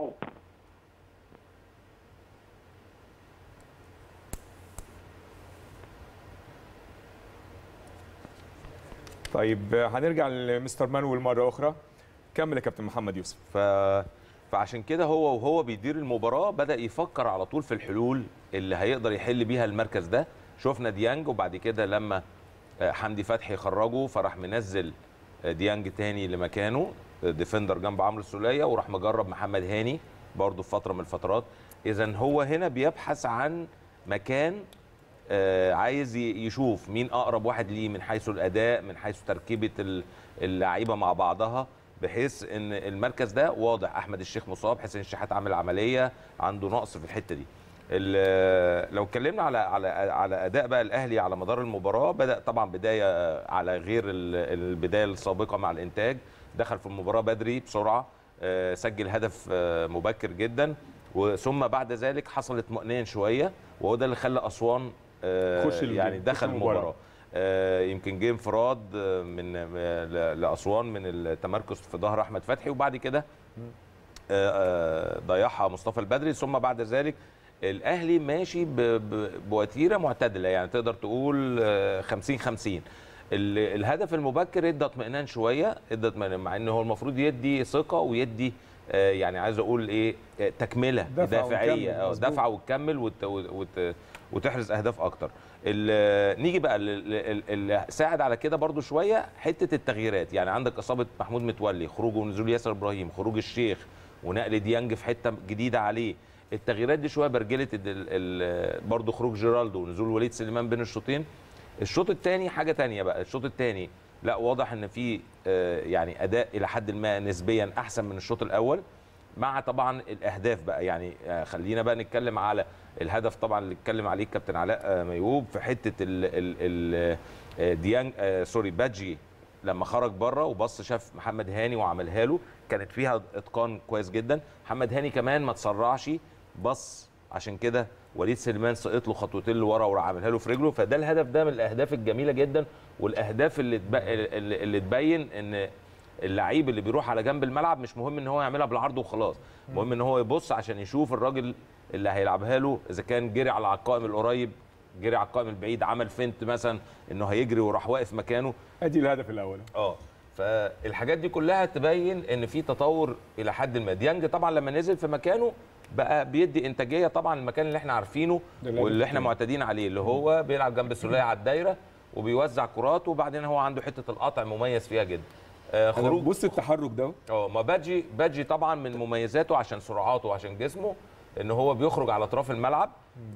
طيب هنرجع لمستر مانويل مره اخرى كمل يا كابتن محمد يوسف ف فعشان كده هو وهو بيدير المباراه بدا يفكر على طول في الحلول اللي هيقدر يحل بيها المركز ده شفنا ديانج وبعد كده لما آه، حمدي فتحي خرجه فراح منزل آه، ديانج تاني لمكانه آه، ديفندر جنب عمرو السوليه وراح مجرب محمد هاني برضه في فتره من الفترات اذا هو هنا بيبحث عن مكان آه، عايز ي- يشوف مين اقرب واحد ليه من حيث الاداء من حيث تركيبه ال- اللعيبه مع بعضها بحيث ان المركز ده واضح احمد الشيخ مصاب حسين الشحات عامل عمليه عنده نقص في الحته دي ال- لو اتكلمنا على على على اداء بقى الاهلي على مدار المباراه بدا طبعا بدايه على غير ال- البدايه السابقه مع الانتاج دخل في المباراه بدري بسرعه آه، سجل هدف آه، مبكر جدا وثم بعد ذلك حصل اطمئنان شويه وهو ده اللي خلى اسوان آه، يخش الجيم، يعني يخش دخل المباراة. المباراه آه، يمكن جه انفراد آه، من آه، ل- لاسوان من التمركز في ظهر احمد فتحي وبعد كده آه، آه، ضيعها مصطفى البدري ثم بعد ذلك الاهلي ماشي ب- ب- بوتيره معتدله يعني تقدر تقول آه، 50 50 ال- الهدف المبكر ادى اطمئنان شويه ادى اطمئنان مع ان هو المفروض يدي ثقه ويدي آه، يعني عايز اقول ايه آه، تكمله دفع دافعيه وتكمل، اه مظبوط. دفع وتكمل وت وت وتحرز اهداف اكتر ال- نيجي بقى ال- ال- اللي ساعد على كده برضو شويه حته التغييرات يعني عندك اصابه محمود متولي خروجه ونزول ياسر ابراهيم خروج الشيخ ونقل ديانج في حته جديده عليه التغييرات دي شويه برجلت ال- ال- برضو خروج جيرالدو ونزول وليد سليمان بين الشوطين الشوط الثاني حاجه تانية بقى الشوط الثاني لا واضح ان في آه، يعني اداء الى حد ما نسبيا احسن من الشوط الاول مع طبعا الاهداف بقى يعني آه، خلينا بقى نتكلم على الهدف طبعا اللي اتكلم عليه الكابتن علاء آه، ميوب في حته ال ال ال آه، ديانج آه، سوري بادجي لما خرج بره وبص شاف محمد هاني وعملها له كانت فيها اتقان كويس جدا محمد هاني كمان ما تسرعش بص عشان كده وليد سليمان سقط له خطوتين لورا وراح عاملها له في رجله فده الهدف ده من الاهداف الجميله جدا والاهداف اللي تب... اللي اللي تبين ان اللعيب اللي بيروح على جنب الملعب مش مهم ان هو يعملها بالعرض وخلاص المهم ان هو يبص عشان يشوف الراجل اللي هيلعبها له اذا كان جري على القائم القريب جري على القائم البعيد عمل فنت مثلا انه هيجري وراح واقف مكانه ادي الهدف الاول اه فالحاجات دي كلها تبين ان في تطور الى حد ما ديانج طبعا لما نزل في مكانه بقى بيدي انتاجيه طبعا المكان اللي احنا عارفينه ده الهدف واللي احنا التاني. معتادين عليه اللي هو بيلعب جنب السوليه على الدايره وبيوزع كرات وبعدين هو عنده حته القطع مميز فيها جدا آه أنا خروج بص التحرك ده اه ما باجي باجي طبعا من مميزاته عشان سرعاته وعشان جسمه ان هو بيخرج على اطراف الملعب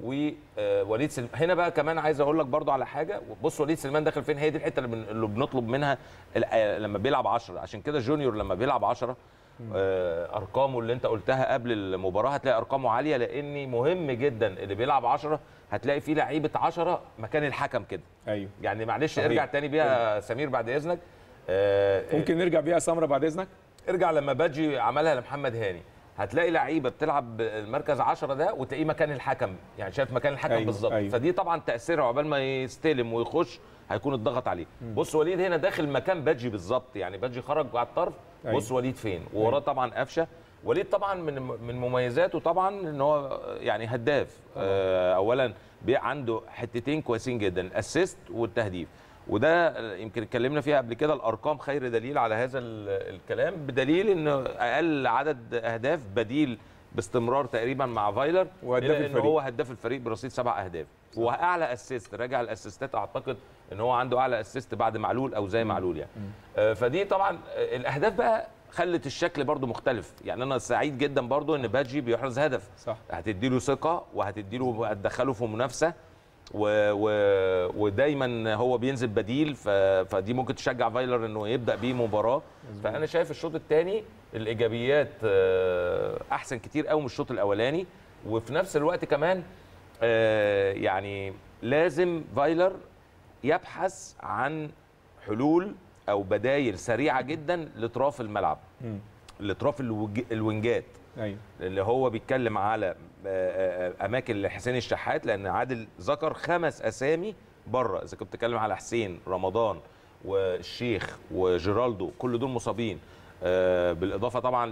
ووليد سلم... هنا بقى كمان عايز اقول لك برضو على حاجه بص وليد سليمان داخل فين هي دي الحته اللي, بن... اللي بنطلب منها ال- آه، لما بيلعب 10 عشان كده جونيور لما بيلعب 10 آه، ارقامه اللي انت قلتها قبل المباراه هتلاقي ارقامه عاليه لان مهم جدا اللي بيلعب 10 هتلاقي فيه لعيبه 10 مكان الحكم كده ايوه يعني معلش صحيح. ارجع تاني بيها سمير بعد اذنك آه، ممكن نرجع بيها سمره بعد اذنك ارجع لما باجي عملها لمحمد هاني هتلاقي لعيبه بتلعب المركز 10 ده وتلاقيه مكان الحكم يعني شايف مكان الحكم أيوة، بالظبط أيوة. فدي طبعا تاثيرها عقبال ما يستلم ويخش هيكون الضغط عليه بص وليد هنا داخل مكان باجي بالظبط يعني باجي خرج على الطرف أيوة. بص وليد فين ووراه طبعا قفشه وليد طبعا من من مميزاته طبعا ان هو يعني هداف آه اولا بي- عنده حتتين كويسين جدا الاسيست والتهديف وده يمكن اتكلمنا فيها قبل كده الارقام خير دليل على هذا ال- الكلام بدليل ان اقل عدد اهداف بديل باستمرار تقريبا مع فايلر وهداف إلى ان الفريق. هو هداف الفريق برصيد سبع اهداف واعلى اسيست راجع الاسيستات اعتقد ان هو عنده اعلى اسيست بعد معلول او زي معلول يعني آه، فدي طبعا آه، الاهداف بقى خلت الشكل برضو مختلف يعني انا سعيد جدا برضو ان باجي بيحرز هدف صح. هتديله ثقه وهتديله هتدخله في منافسه و... و... ودايما هو بينزل بديل ف... فدي ممكن تشجع فايلر انه يبدا بيه مباراه فانا شايف الشوط الثاني الايجابيات آه، احسن كتير قوي من الشوط الاولاني وفي نفس الوقت كمان آه، يعني لازم فايلر يبحث عن حلول او بدايل سريعه جدا لاطراف الملعب مم. لاطراف الوج... الوينجات ايوه اللي هو بيتكلم على آه، آه، اماكن لحسين الشحات لان عادل ذكر خمس اسامي بره اذا كنت بتتكلم على حسين رمضان والشيخ وجيرالدو كل دول مصابين آه، بالاضافه طبعا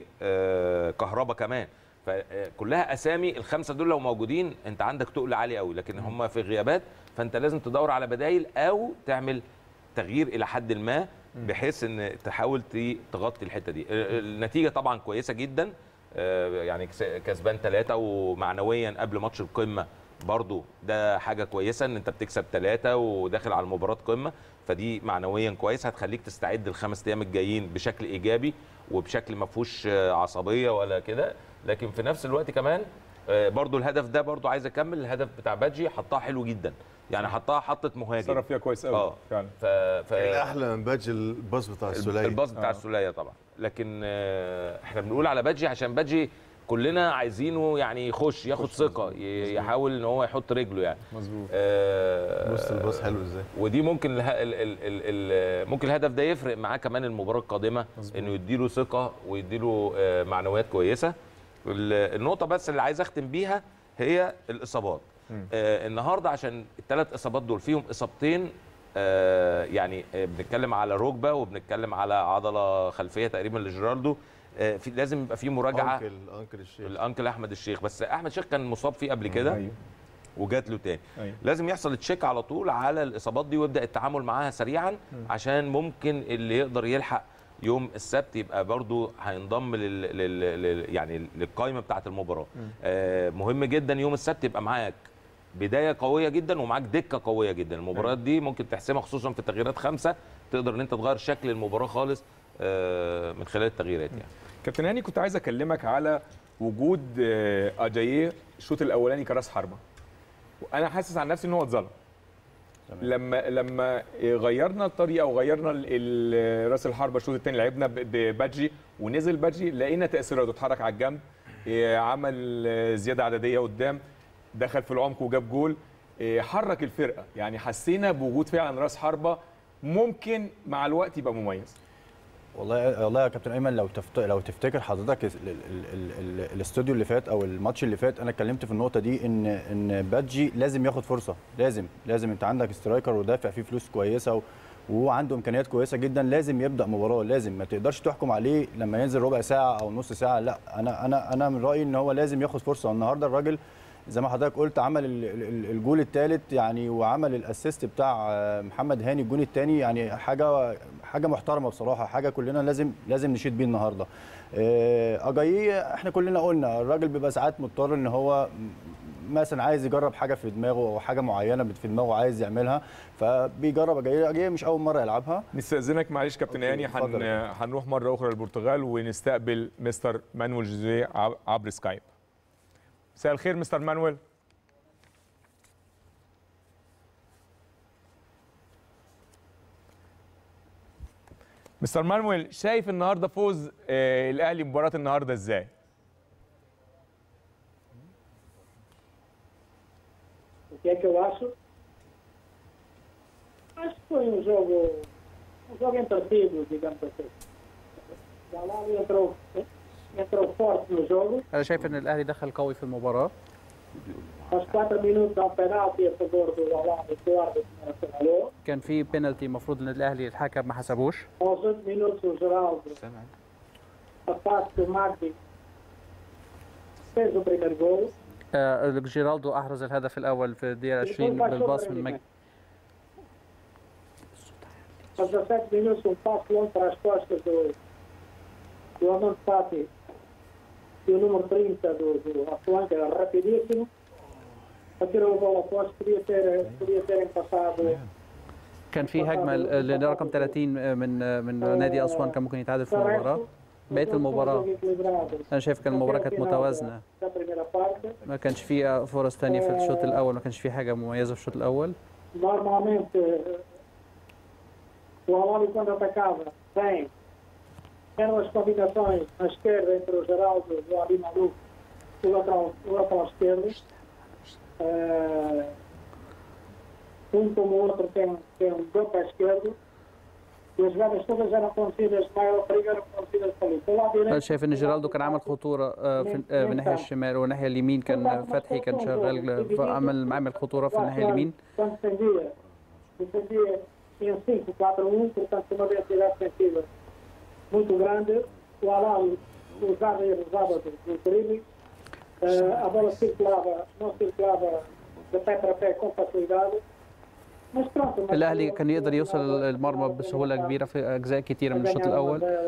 لكهربا كمان فكلها اسامي الخمسه دول لو موجودين انت عندك تقل عالي قوي لكن هم في غيابات فانت لازم تدور على بدايل او تعمل تغيير الى حد ما بحيث ان تحاول ت- تغطي الحته دي ال- النتيجه طبعا كويسه جدا آه، يعني كس- كسبان ثلاثه ومعنويا قبل ماتش القمه برضو ده حاجه كويسه ان انت بتكسب ثلاثه وداخل على مباراه قمه فدي معنويا كويس هتخليك تستعد الخمس ايام الجايين بشكل ايجابي وبشكل ما فيهوش آه، عصبيه ولا كده لكن في نفس الوقت كمان آه، برضو الهدف ده برضو عايز اكمل الهدف بتاع بادجي حطها حلو جدا يعني حطها حطه مهاجم صرف فيها كويس قوي اه فعلا ف... ف... الاحلى من بادج الباص بتاع السوليه الباص بتاع آه. السوليه طبعا لكن آه، احنا بنقول على بادجي عشان بادجي كلنا عايزينه يعني يخش ياخد ثقه ي- يحاول ان هو يحط رجله يعني مظبوط آه، بص الباص حلو ازاي ودي ممكن اله... ال... ال... ال... ال... ممكن الهدف ده يفرق معاه كمان المباراه القادمه مظبوط. انه يديله ثقه ويديله آه، معنويات كويسه ال- النقطه بس اللي عايز اختم بيها هي الاصابات مم. آه النهارده عشان الثلاث اصابات دول فيهم اصابتين آه يعني آه بنتكلم على ركبه وبنتكلم على عضله خلفيه تقريبا لجيرالدو آه في لازم يبقى في مراجعه انكل انكل الشيخ الانكل احمد الشيخ بس احمد الشيخ كان مصاب فيه قبل كده ايوه وجات له تاني ايوه لازم يحصل تشيك على طول على الاصابات دي ويبدا التعامل معاها سريعا عشان ممكن اللي يقدر يلحق يوم السبت يبقى برضو هينضم لل... لل... لل... يعني للقائمه بتاعه المباراه آه مهم جدا يوم السبت يبقى معاك بدايه قويه جدا ومعاك دكه قويه جدا المباريات دي ممكن تحسمها خصوصا في التغييرات خمسه تقدر ان انت تغير شكل المباراه خالص آه من خلال التغييرات يعني كابتن هاني كنت عايز اكلمك على وجود آه، اجاييه الشوط الاولاني كراس حربه وانا حاسس عن نفسي ان هو اتظلم لما لما غيرنا الطريقه وغيرنا ال- ال- راس الحربه الشوط الثاني لعبنا ب- ببادجي ونزل بادجي لقينا تاثيراته اتحرك على الجنب آه، عمل آه، زياده عدديه قدام دخل في العمق وجاب جول آه، حرك الفرقه يعني حسينا بوجود فعلا راس حربه ممكن مع الوقت يبقى مميز والله والله يا كابتن ايمن لو تفت... لو تفتكر حضرتك ال... ال... ال... ال... الاستوديو اللي فات او الماتش اللي فات انا اتكلمت في النقطه دي ان ان بادجي لازم ياخد فرصه لازم لازم انت عندك سترايكر ودافع فيه فلوس كويسه و... وهو عنده امكانيات كويسه جدا لازم يبدا مباراه لازم ما تقدرش تحكم عليه لما ينزل ربع ساعه او نص ساعه لا انا انا انا من رايي ان هو لازم ياخد فرصه النهارده الراجل زي ما حضرتك قلت عمل ال- ال- الجول الثالث يعني وعمل الاسيست بتاع آه، محمد هاني الجول الثاني يعني حاجه حاجه محترمه بصراحه حاجه كلنا لازم لازم نشيد بيه النهارده آه، اجاييه احنا كلنا قلنا الراجل بيبقى ساعات مضطر ان هو م- مثلا عايز يجرب حاجه في دماغه او حاجه معينه في دماغه عايز يعملها فبيجرب اجاييه اجاييه مش اول مره يلعبها نستأذنك معلش كابتن أوكي، هاني اتفضل. هن... هنروح مرة أخرى للبرتغال ونستقبل مستر مانويل جوزيه عب- عبر سكايب. مساء الخير مستر مانويل. مستر مانويل شايف النهارده فوز آه الأهلي مباراة النهارده إزاي؟ O que é que eu acho? Acho que foi um jogo, um jogo entretido, digamos assim. O Galal entrou, entrou forte no jogo. انا شايف ان الاهلي دخل قوي في المباراه Aos 4 minutos há um penalti a favor do Galal e o árbitro não assinalou. كان في بينالتي المفروض ان الاهلي الحكم ما حسبوش Aos 8 minutos o Geraldo, a passe do Magdi, fez o primeiro gol. آه جيرالدو احرز الهدف الاول في الدقيقه 20 بالباص من مجدي Aos 17 minutos um passe longo para as costas do, do Amante Fati e o número 30 do, do Assuan, que era rapidíssimo. Atirou o gol após, podia ter, podia terem passado. كان في هجمه ل- لرقم 30 من من نادي اسوان كان ممكن يتعادل في المباراه بقيه المباراه انا شايف كان المباراه كانت متوازنه Da primeira parte, ما كانش في فرص تانية في الشوط الاول ما كانش في حاجه مميزه في الشوط الاول normalmente o Alali quando atacava, bem, eram as combinações na esquerda entre o Geraldo e o Ali Maluf, o lateral, o lateral esquerdo. Eh, um como o outro tem, tem um bom pé esquerdo. E as jogadas todas eram conduzidas, maior perigo eram conduzidas para ali. Pelo lado انا direito, شايف ان جيرالدو كان عمل خطوره آه، في آه، من الناحيه الشمال والناحيه اليمين كان فتحي كان شغال عمل عمل خطوره في الناحيه اليمين quando defendia, defendia em 5-4-1, portanto uma densidade defensiva muito grande. O Alal usava e abusava do, do drible. Eh, a bola circulava, não circulava de pé para pé com facilidade. Mas pronto. mas- الاهلي كان يقدر يوصل المرمى بسهوله كبيره في اجزاء كتيره من الشوط الاول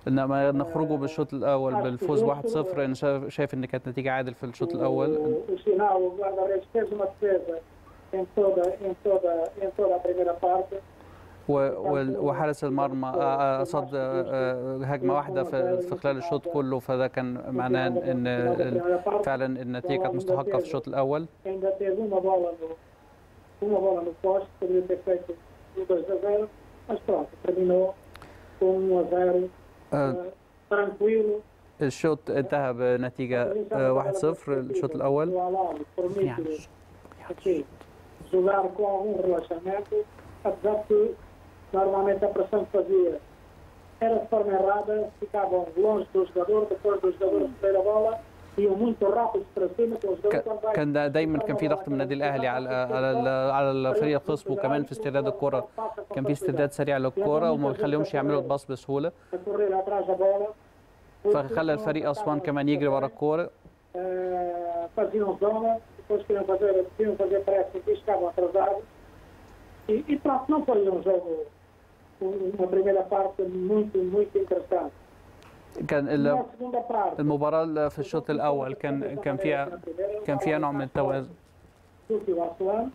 انما نخرجوا بالشوط الاول بالفوز 1-0 انا شايف- شايف ان كانت نتيجه عادل في الشوط الاول O, o sinal, o guarda-redes fez uma defesa em toda, em toda, em toda a primeira parte. و- وال- وحارس المرمى آه، آه، صد آه، آه، هجمه واحده في في خلال الشوط كله فده كان معناه ان ال- فعلا النتيجه كانت مستحقه في الشوط الاول Ainda teve uma bola no, uma bola no poste, poderia ter feito o 2 a 0, mas pronto, terminou com 1 a 0, آه، eh, tranquilo. الشوط انتهى بنتيجه آه، 1-0 الشوط الاول O Alali permite aqui jogar com algum relaxamento, apesar que normalmente a pressão que fazia era de forma errada, ficavam longe do jogador, depois do jogador receber a bola, iam muito rápido para cima, com o jogador quando vai كان دا- دايما كان في ضغط من النادي الاهلي على على ال- على الفريق الخصم وكمان في استرداد الكره كان في استرداد سريع للكره وما بيخليهمش يعملوا الباص بسهوله a correr atrás da bola, فخلى الفريق اسوان كمان يجري ورا الكوره eh, faziam zona, depois queriam fazer, queriam fazer pressing e estavam atrasados. E, e pronto, não foi um jogo, um- uma primeira parte muito, muito interessante. كان Na ال- segunda parte, المباراه في الشوط الاول كان كان فيها كان فيها نوع من التوازن do que o Aslan.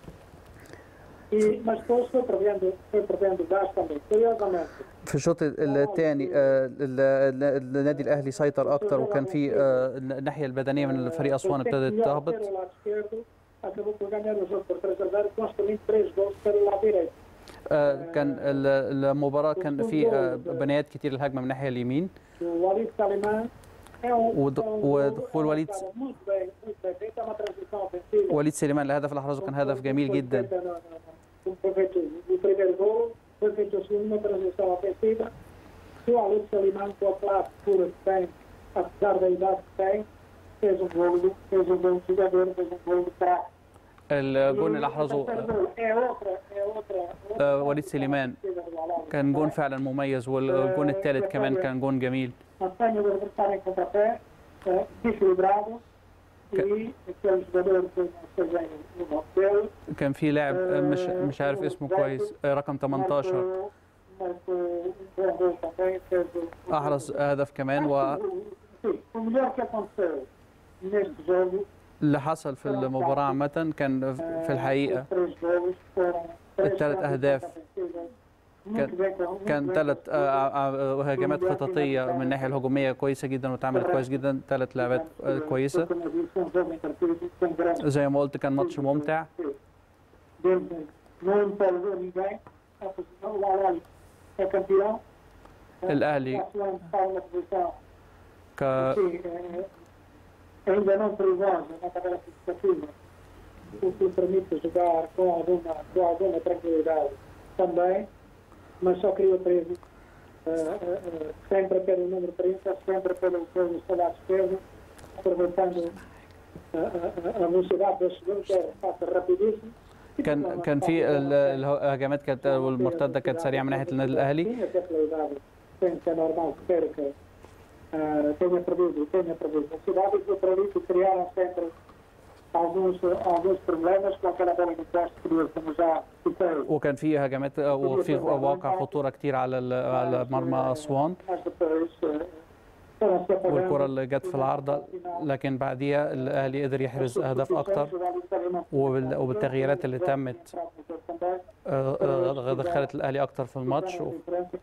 E, mas depois foi perdendo, foi perdendo gás também. Curiosamente, في الشوط الثاني النادي الاهلي سيطر اكتر وكان في آه، الناحيه البدنيه من الفريق اسوان ابتدت melhor تهبط pelo lado esquerdo, acabou por ganhar o jogo por 3 a 0, construindo três gols pelo lado direito. آه، كان ال- المباراه كان في آه، بنيات كتير الهجمه من الناحيه اليمين O Walid Salimán é um, ود- é um ودخول é um وليد cara muito bem, muito bem feito, é uma transição ofensiva. وليد سليمان الهدف اللي احرزه كان هدف جميل Foi جدا feita na- na- Foi feito o primeiro gol, foi feito o segundo, uma transição ofensiva. Se o Walid Salimán, com a classe pura que tem, apesar da idade que tem, fez um gol, fez um bom jogador, fez um gol de craque. الجون اللي E o احرزه terceiro gol É outra, é outra, outra آه، وليد سليمان defesa do Alali. كان جون فعلا مميز والجون الثالث كمان كان جون جميل Mantenha o adversário em contrapé, eh, desequilibrado, e aquele jogador que não seja o nome dele, كان في لاعب آه، مش مش عارف اسمه كويس آه، رقم 18 marcou, marcou um bom gol também, fez o, احرز هدف كمان واللي Sim, o melhor que aconteceu neste jogo, حصل في المباراه عامه كان في الحقيقه os três golos foram três الثلاث transições أهداف ofensivas, muito كان- bem, muito كان bem ثلاث هجمات خططيه من الناحيه الهجوميه كويسه جدا واتعملت كويس جدا ثلاث لعبات آه، كويسه Como eu disse, um jogo entretido, sem grandes زي ما قلت كان ماتش ممتع desde não empolgou ninguém, a posição, o Alali é campeão, الاهلي a sua está numa posição ك sim, eh, ainda não perigosa na tabela classificativa, o que lhe permite jogar com alguma, com alguma tranquilidade também, mas só queria peso eh, eh, eh, sempre pelo número 30, sempre pelo, pelo seu lado esquerdo, aproveitando a, a, a velocidade das segundos, que é passa rapidíssimo. كان كان في ال- الهجمات كانت والمرتده كانت سريعه من ناحيه النادي الاهلي Tinha que a qualidade tem que é normal que perca, eh, tenha perdido, tenha perdido a cidade e que acredito que criaram sempre alguns, alguns problemas com aquela bola no poste que como já citei. وكان في هجمات آه، وفي واقع خطوره كتير على ال- على مرمى اسوان Mas depois eh, foram se apagando. والكره اللي جت في العارضه لكن بعديها الاهلي قدر يحرز اهداف اكتر وبال- وبالتغييرات اللي تمت آه، آه، دخلت الاهلي اكتر في الماتش و-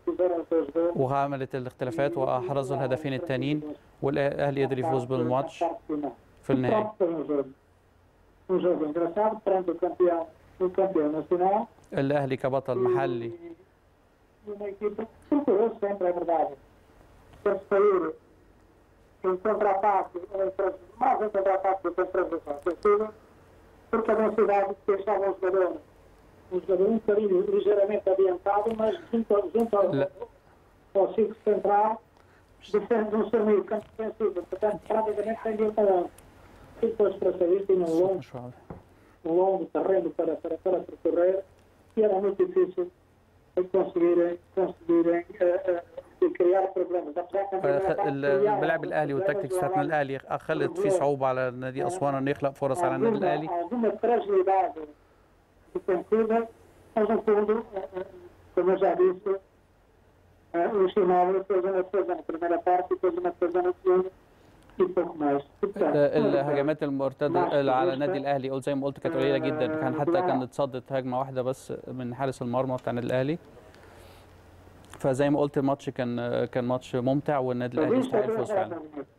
وعملت الاختلافات واحرزوا الهدفين التانيين والاهلي قدر يفوز بالماتش في النهايه Pronto, foi um jogo. Um jogo engraçado perante o campeão, o campeão nacional. الاهلي كبطل محلي E uma equipa que procurou sempre, é verdade, sempre sair em contra-ataque, em trans- mais em contra-ataque do que em transição ofensiva, porque a velocidade que deixava o jogador, um jogador um bocadinho ligeiramente adiantado, mas junto, ao- junto ao, لا. ao ciclo central, defende um seu meio campo defensivo, portanto, praticamente sem dia para E depois para sair tinha um longo, مش واضح. um longo terreno para, para, para percorrer e era muito difícil de conseguirem, conseguirem eh, eh, criar problemas. Apesar que a primeira آه، parte ال- criaram الملاعب الاهلي والتكتيكس بتاعت النادي الاهلي خلت في صعوبه على نادي اسوان انه يخلق فرص على النادي alguma, الاهلي alguma fragilidade defensiva, mas no fundo, eh, eh, como eu já disse, o Chimal fez uma defesa na primeira parte e fez uma defesa na segunda e pouco mais. Portanto, الهجمات المرتده اللي على النادي الاهلي قلت زي ما قلت كانت قليله جدا كان حتى كانت اتصدت هجمه واحده بس من حارس المرمى بتاع النادي الاهلي فزي ما قلت الماتش كان كان ماتش ممتع والنادي الاهلي يستحق الفوز فعلا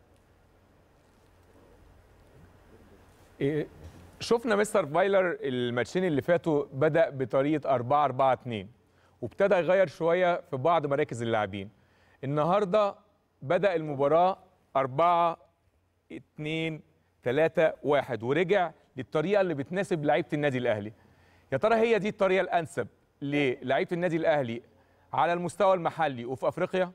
إيه، شفنا مستر فايلر الماتشين اللي فاتوا بدا بطريقه 4 4 2 وابتدى يغير شويه في بعض مراكز اللاعبين النهارده بدا المباراه 4 2 3 1 ورجع للطريقه اللي بتناسب لعيبه النادي الاهلي يا ترى هي دي الطريقه الانسب للعيبه النادي الاهلي على المستوى المحلي وفي افريقيا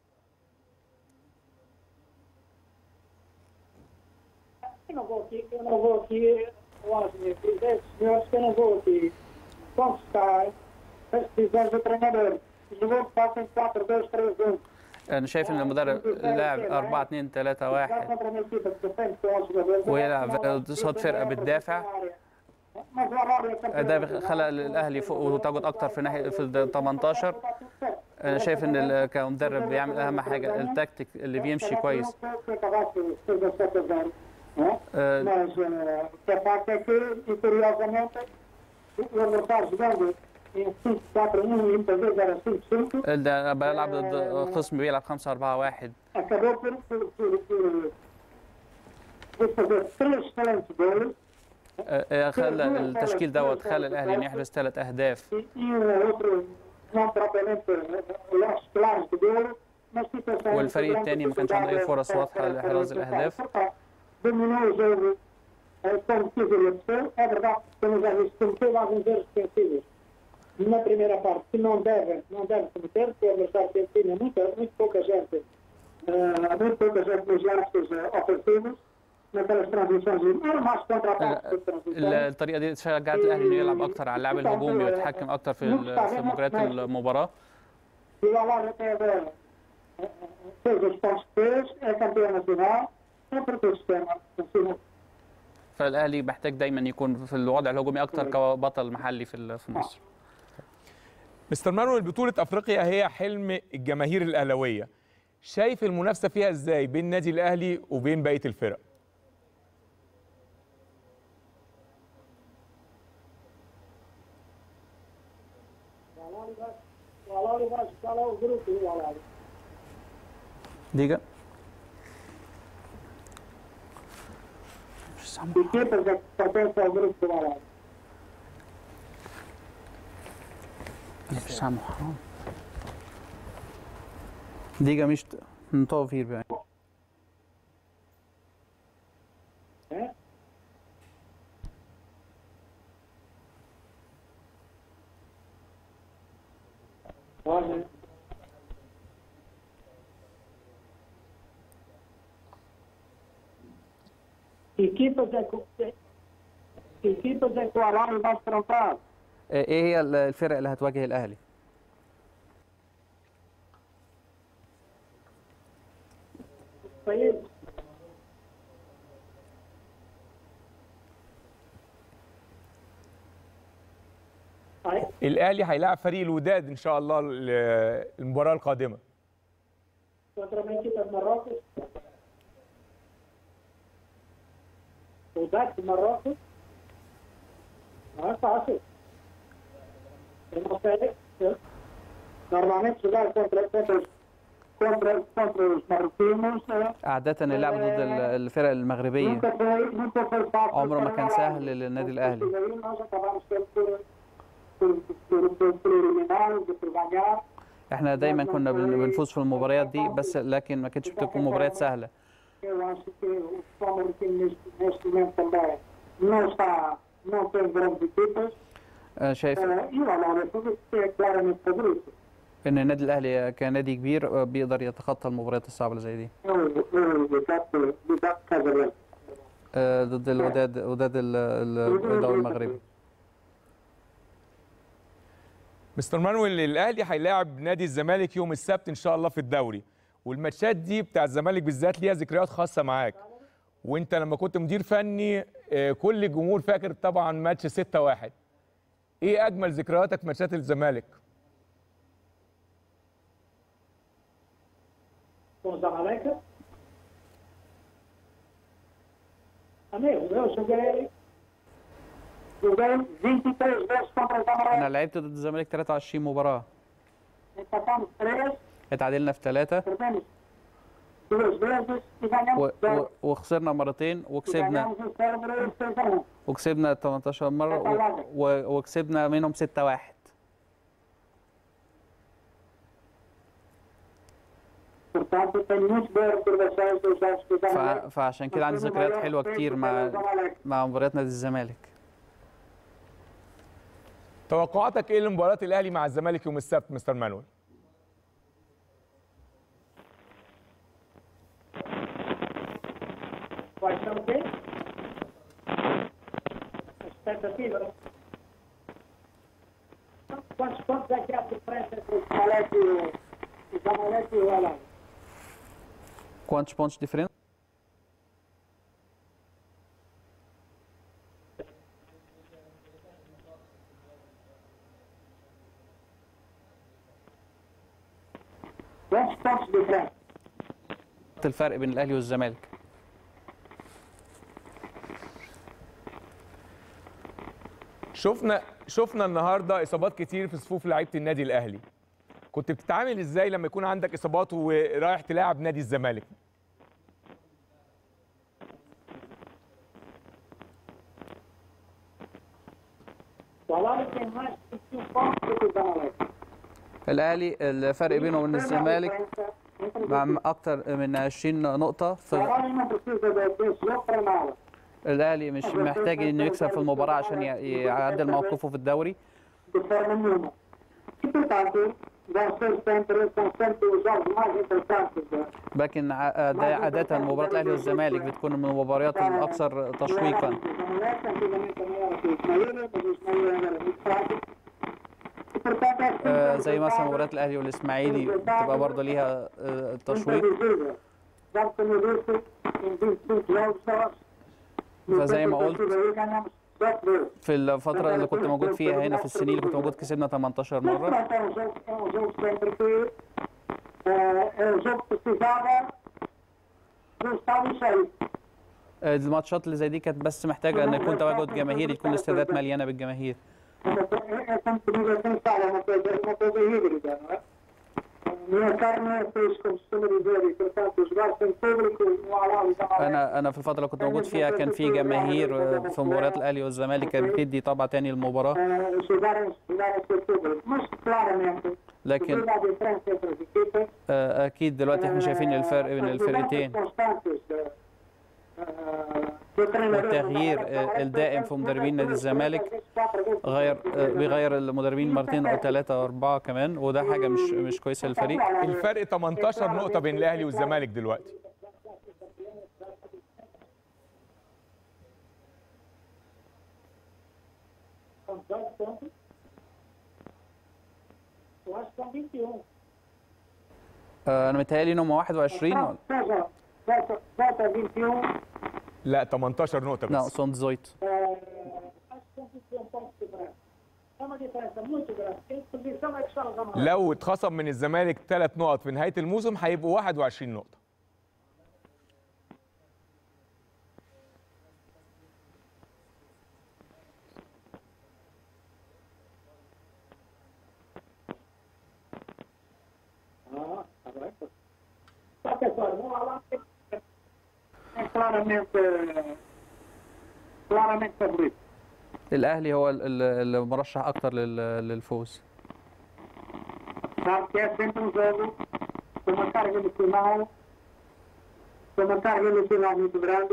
Eu não vou aqui, eu não vou aqui, eu acho que esses senhores que eu não vou aqui contestar as decisões do treinador. Os jogadores passam 4, 2, 3, 1. انا شايف ان المدرب لاعب 4 2 3 Jogar 1 contra uma equipa que defende só os jogadores. ويلعب قصاد فرقه بتدافع Mas o Arábia é campeão. ده خلق الاهلي يفوق وتواجد اكتر في ناحيه في ال 18 انا شايف ان ال- كمدرب بيعمل اهم حاجه التكتيك اللي بيمشي كويس Foi acabar por 6 a 7 a 0. não é? آه، Mas eh, o que é facto é que, imperiosamente, o adversário jogando em 5, 4, 1 e muitas vezes era 5, 5, ده بلعب ضد خصم بيلعب 5 4 1 acabou por, por, por, por, por fazer três excelentes golos آه، آه، خلى التشكيل دوت خلى الاهلي انه يحرز ثلاث اهداف e, e um ou outro não propriamente lances claros de golo, mas situações والفريق التاني ما كانش عنده اي فرص واضحه لاحراز الاهداف Dominou o jogo eh, como quis ele apeteceu. É verdade que também já disse, cometeu alguns erros defensivos na primeira parte que não deve, não deve cometer, porque o adversário tem tinha muita, muito pouca gente, eh, muito pouca gente nos lances eh, ofensivos, naquelas transições, era mais contra-ataques do que transições. الطريقه دي شجعت الاهلي انه يلعب اكتر على اللعب الهجومي ويتحكم اكتر في ال- في مجريات المباراه E o Alário até agora eh, fez os pontos que fez, é campeão nacional, é porque o sistema funciona فالاهلي محتاج دايما يكون في الوضع الهجومي اكتر كبطل محلي في ال- في مصر مستر مانويل بطولة أفريقيا هي حلم الجماهير الأهلاوية شايف المنافسة فيها إزاي بين النادي الأهلي وبين بقية الفرق O Alário vai escalar o grupo, o Alário. ديجا Equipas é que pertencem ao grupo do Alário. مش سامع حرام ديجا مش نطوف هير بقى É? Olha. Que equipas é que, que equipas é que o Alário vai enfrentar? ايه هي ال- الفرق اللي هتواجه الاهلي Países. Aí, الأهلي هيلاعب فريق الوداد إن شاء الله ال- المباراة القادمة contra uma equipa de Marrocos. O DAC de Marrocos. Não é fácil. Eu não sei. eu- Normalmente jogar contra, contra, os- contra, contra os marroquinos é, عادة اللعب ضد ال- الفرق المغربية nunca foi, nunca foi fácil. عمره ما para كان nós. سهل للنادي الأهلي E aí nós acabamos sempre por, por, por, por, por eliminar, por ganhar. احنا دايما كنا بن- بنفوز في المباريات دي بس لكن ما كانتش بتكون مباريات سهلة Eu acho que o futebol marroquino neste, neste momento também não está, não tem grandes equipas. أنا شايف Eh, e o Alário é claramente favorito. ان النادي الاهلي كنادي كبير بيقدر يتخطى المباريات الصعبة اللي زي دي É o, o Bidac Bidac Casablanca. آه، ضد الوداد وداد ال- ال- الدوري المغربي مستر مانويل الأهلي هيلاعب نادي الزمالك يوم السبت إن شاء الله في الدوري والماتشات دي بتاع الزمالك بالذات ليها ذكريات خاصة معاك وانت لما كنت مدير فني آه، كل الجمهور فاكر طبعا ماتش 6-1 ايه اجمل ذكرياتك في ماتشات الزمالك com o Zamalek. Amigo, eu joguei. Joguei 23 vezes contra o Zamalek. انا لعبت ضد الزمالك 23 مباراه Empatamos 3, اتعادلنا في ثلاثه perdemos duas vezes e ganhamos و... و... 0. وخسرنا مرتين E وكسبنا ganhamos o cérebro 6 a 1. وكسبنا 18 مره و... و... وكسبنا منهم 6 1 Portanto, tenho muito boas recordações dos jogos do ف... Zamalek. فعشان كده عندي ذكريات حلوه كتير مع مع مباريات نادي الزمالك توقعاتك ايه لمباراه الاهلي مع الزمالك يوم السبت مستر مانويل Quais são o quê? As expectativas. Quantos pontos é que há de diferença entre o Zamalek e o, o Zamalek e o Alão? quantos pontos de diferença Quantos pontos de diferença? الفرق بين الاهلي والزمالك شفنا شفنا النهارده اصابات كتير في صفوف لعيبه النادي الاهلي كنت بتتعامل ازاي لما يكون عندك اصابات ورايح تلاعب نادي الزمالك O Alão tem mais de 5 pontos do que o Zamalek. الاهلي الفرق بينه وبين الزمالك مع اكتر من 20 نقطه O في Alão não precisa de- desse jogo para nada. الاهلي مش محتاج انه يكسب في المباراه عشان ي- يعدل موقفه في الدوري de forma nenhuma. E, portanto, vão ser sempre, são sempre os jogos mais importantes. da- لكن ع- ده عاده مباراه الاهلي والزمالك بتكون من المباريات الاكثر تشويقا Zamalek, antigamente também era com o Ismaíla, mas o Ismaíla ainda era muito fraco. E, portanto, é sempre آه، um زي مثلا resultado مباريات الاهلي والاسماعيلي بتبقى برضه ليها آه، تشويق imprevisível. Já como eu disse, em 25 jogos nós, no فزي ما tempo قلت que aí, ganhamos 7 vezes. في الفتره اللي كنت موجود فيها هنا في السنين اللي كنت موجود كسبنا 18 Mas مره pronto, é um jogo, é um jogo sempre que é, é um jogo que precisava do estádio cheio. آه، الماتشات اللي زي دي كانت بس محتاجه ان يكون تواجد جماهيري تكون الاستادات مليانه بالجماهير É, é como se diz assim, sabe, é uma coisa, uma coisa híbrida, não é? Não é carne, é peixe, como se costuma dizer, e portanto jogar sem público, no Alá e Zamalek. انا انا في الفتره اللي كنت موجود فيها كان في جماهير آه، في مباريات الاهلي والزمالك كانت بتدي طابع تاني للمباراه eh, chegarem chegarem a ser público. Mas claramente, لكن devido à diferença entre as equipas, آه، اكيد دلوقتي احنا شايفين الفرق بين as الفرقتين mudanças constantes de- eh, do treinador والتغيير do Zamalek, آه، الدائم في مدربين نادي الزمالك quatro vezes غير آه، بيغير المدربين مرتين او ثلاثه او اربعه كمان وده حاجه مش مش كويسه للفريق الفرق 18 نقطه بين الاهلي والزمالك دلوقتي São 18 pontos. Eu acho que são 21. آه، انا متهيألي ان هم 21 Não, seja, volta, volta a 21. لا 18 نقطه لا بس سونت زويت eh, acho que são 21 pontos de diferença. É uma diferença muito grande. Em que posição é que está o Zamalek? لو اتخصم من الزمالك ثلاث نقط في نهايه الموسم هيبقوا 21 نقطه Ah, está bem. Qualquer forma, o Alá é claramente, claramente favorito. الاهلي هو ال- ال- المرشح اكتر لل- للفوز Sabe que é sempre um jogo com uma carga emocional, com uma carga emocional muito grande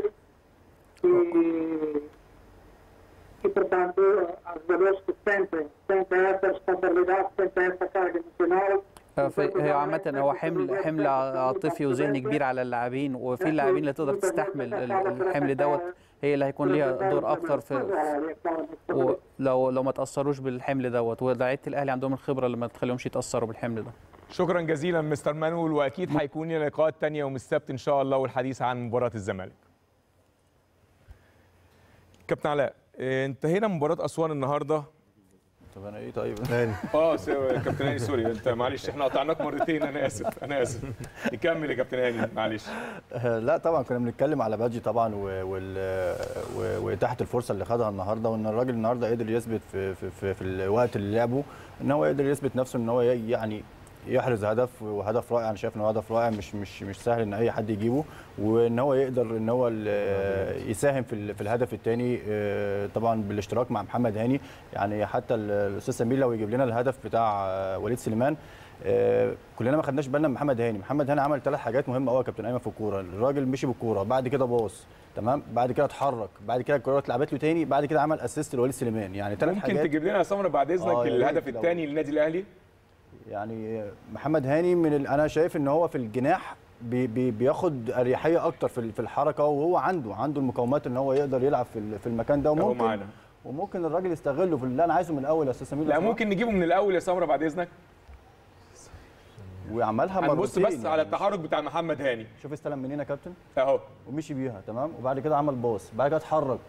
e, e portanto, há jogadores que sentem, sentem essa responsabilidade, sentem essa carga emocional. آه، في- هي عامة هو حمل حمل عاطفي وذهني كبير على اللاعبين وفي اللاعبين اللي تقدر تستحمل ال- الحمل دوت هي اللي هيكون ليها دور اكتر في ولو لو ما تاثروش بالحمل دوت ولاعيبه الاهلي عندهم الخبره اللي ما تخليهمش يتاثروا بالحمل ده شكرا جزيلا مستر مانويل واكيد هيكون لنا لقاءات تانية يوم السبت ان شاء الله والحديث عن مباراه الزمالك كابتن علاء آه، انتهينا من مباراه اسوان النهارده طب انا ايه طيب هاني اه س- كابتن هاني سوري انت معلش احنا قطعناك مرتين انا اسف انا اسف نكمل يا كابتن هاني معلش لا طبعا كنا بنتكلم على بادجي طبعا و- وال- و- واتاحه الفرصه اللي خدها النهارده وان الراجل النهارده قدر يثبت في في, في, في الوقت اللي لعبه ان هو قدر يثبت نفسه ان هو ي- يعني يحرز هدف وهدف رائع انا شايف ان هو هدف رائع مش مش مش سهل ان اي حد يجيبه وان هو يقدر ان هو ال- يساهم في ال- في الهدف الثاني طبعا بالاشتراك مع محمد هاني يعني حتى ال- الاستاذ سمير لو يجيب لنا الهدف بتاع آه، وليد سليمان آه، كلنا ما خدناش بالنا من محمد هاني محمد هاني عمل ثلاث حاجات مهمه قوي يا كابتن ايمن في الكوره الراجل مشي بالكوره بعد كده باص تمام بعد كده اتحرك بعد كده الكوره اتلعبت له تاني بعد كده عمل اسيست لوليد سليمان يعني ثلاث ممكن حاجات تجيب لنا يا سمره بعد اذنك آه، يا ريت الهدف لو- الثاني للنادي الاهلي يعني محمد هاني من ال... انا شايف ان هو في الجناح بي بي بياخد اريحيه اكتر في ال- في الحركه وهو عنده عنده المقومات ان هو يقدر يلعب في ال- في المكان ده اهو وممكن معانا وممكن الراجل يستغله في اللي انا عايزه من الاول يا استاذ سمير لو لا سمحت. ممكن نجيبه من الاول يا سمره بعد اذنك وعملها مرتين هنبص بس يعني على التحرك بتاع محمد هاني شوف استلم منين يا كابتن اهو ومشي بيها تمام وبعد كده عمل باص بعد كده اتحرك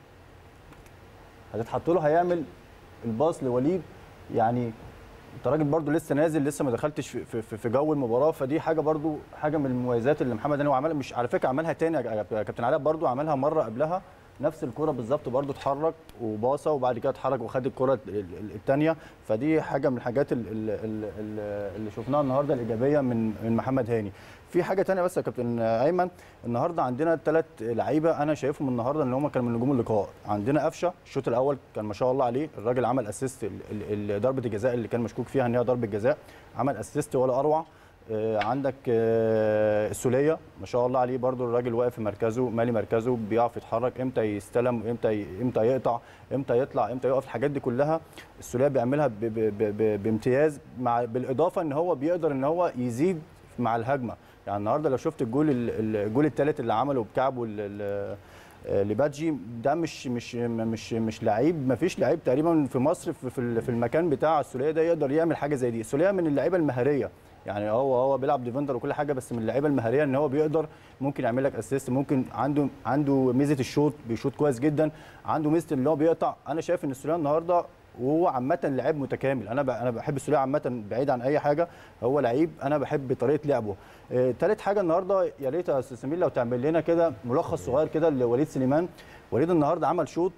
هتتحط له هيعمل الباص لوليد يعني انت راجل برضو لسه نازل لسه ما دخلتش في, في, في جو المباراه فدي حاجه برضو حاجه من المميزات اللي محمد هاني وعملها مش على فكره عملها تاني يا كابتن علاء برضو عملها مره قبلها نفس الكره بالظبط برضو اتحرك وباصه وبعد كده اتحرك وخد الكره الثانيه فدي حاجه من الحاجات ال- ال- ال- ال- اللي شفناها النهارده الايجابيه من من محمد هاني في حاجه تانية بس يا كابتن ايمن النهارده عندنا ثلاث لعيبه انا شايفهم النهارده ان هم كانوا من نجوم اللقاء عندنا قفشه الشوط الاول كان ما شاء الله عليه الراجل عمل اسيست ضربه الجزاء اللي كان مشكوك فيها ان هي ضربه جزاء عمل اسيست ولا اروع آه، عندك آه، السوليه ما شاء الله عليه برضو الراجل واقف في مركزه مالي مركزه بيعرف يتحرك امتى يستلم امتى ي- امتى يقطع امتى يطلع امتى يقف الحاجات دي كلها السوليه بيعملها ب- ب- ب- ب- بامتياز مع بالاضافه ان هو بيقدر ان هو يزيد مع الهجمه يعني النهارده لو شفت الجول ال- الجول الثالث اللي عمله بكعبه ال- ال- آه، لبادجي ده مش مش مش مش لعيب ما فيش لعيب تقريبا في مصر في في في المكان بتاع السوليه ده يقدر يعمل حاجه زي دي السوليه من اللعيبه المهاريه يعني هو هو بيلعب ديفندر وكل حاجه بس من اللعيبه المهاريه ان هو بيقدر ممكن يعمل لك اسيست ممكن عنده عنده ميزه الشوط بيشوط كويس جدا عنده ميزه ان هو بيقطع انا شايف ان السوليه النهارده وهو عامة لعيب متكامل، أنا ب- أنا بحب السولية عامة بعيد عن أي حاجة، هو لعيب أنا بحب طريقة لعبه. آه، تالت حاجة النهاردة يا ريت يا أستاذ سمير لو تعمل لنا كده ملخص صغير كده لوليد سليمان، وليد النهاردة عمل شوط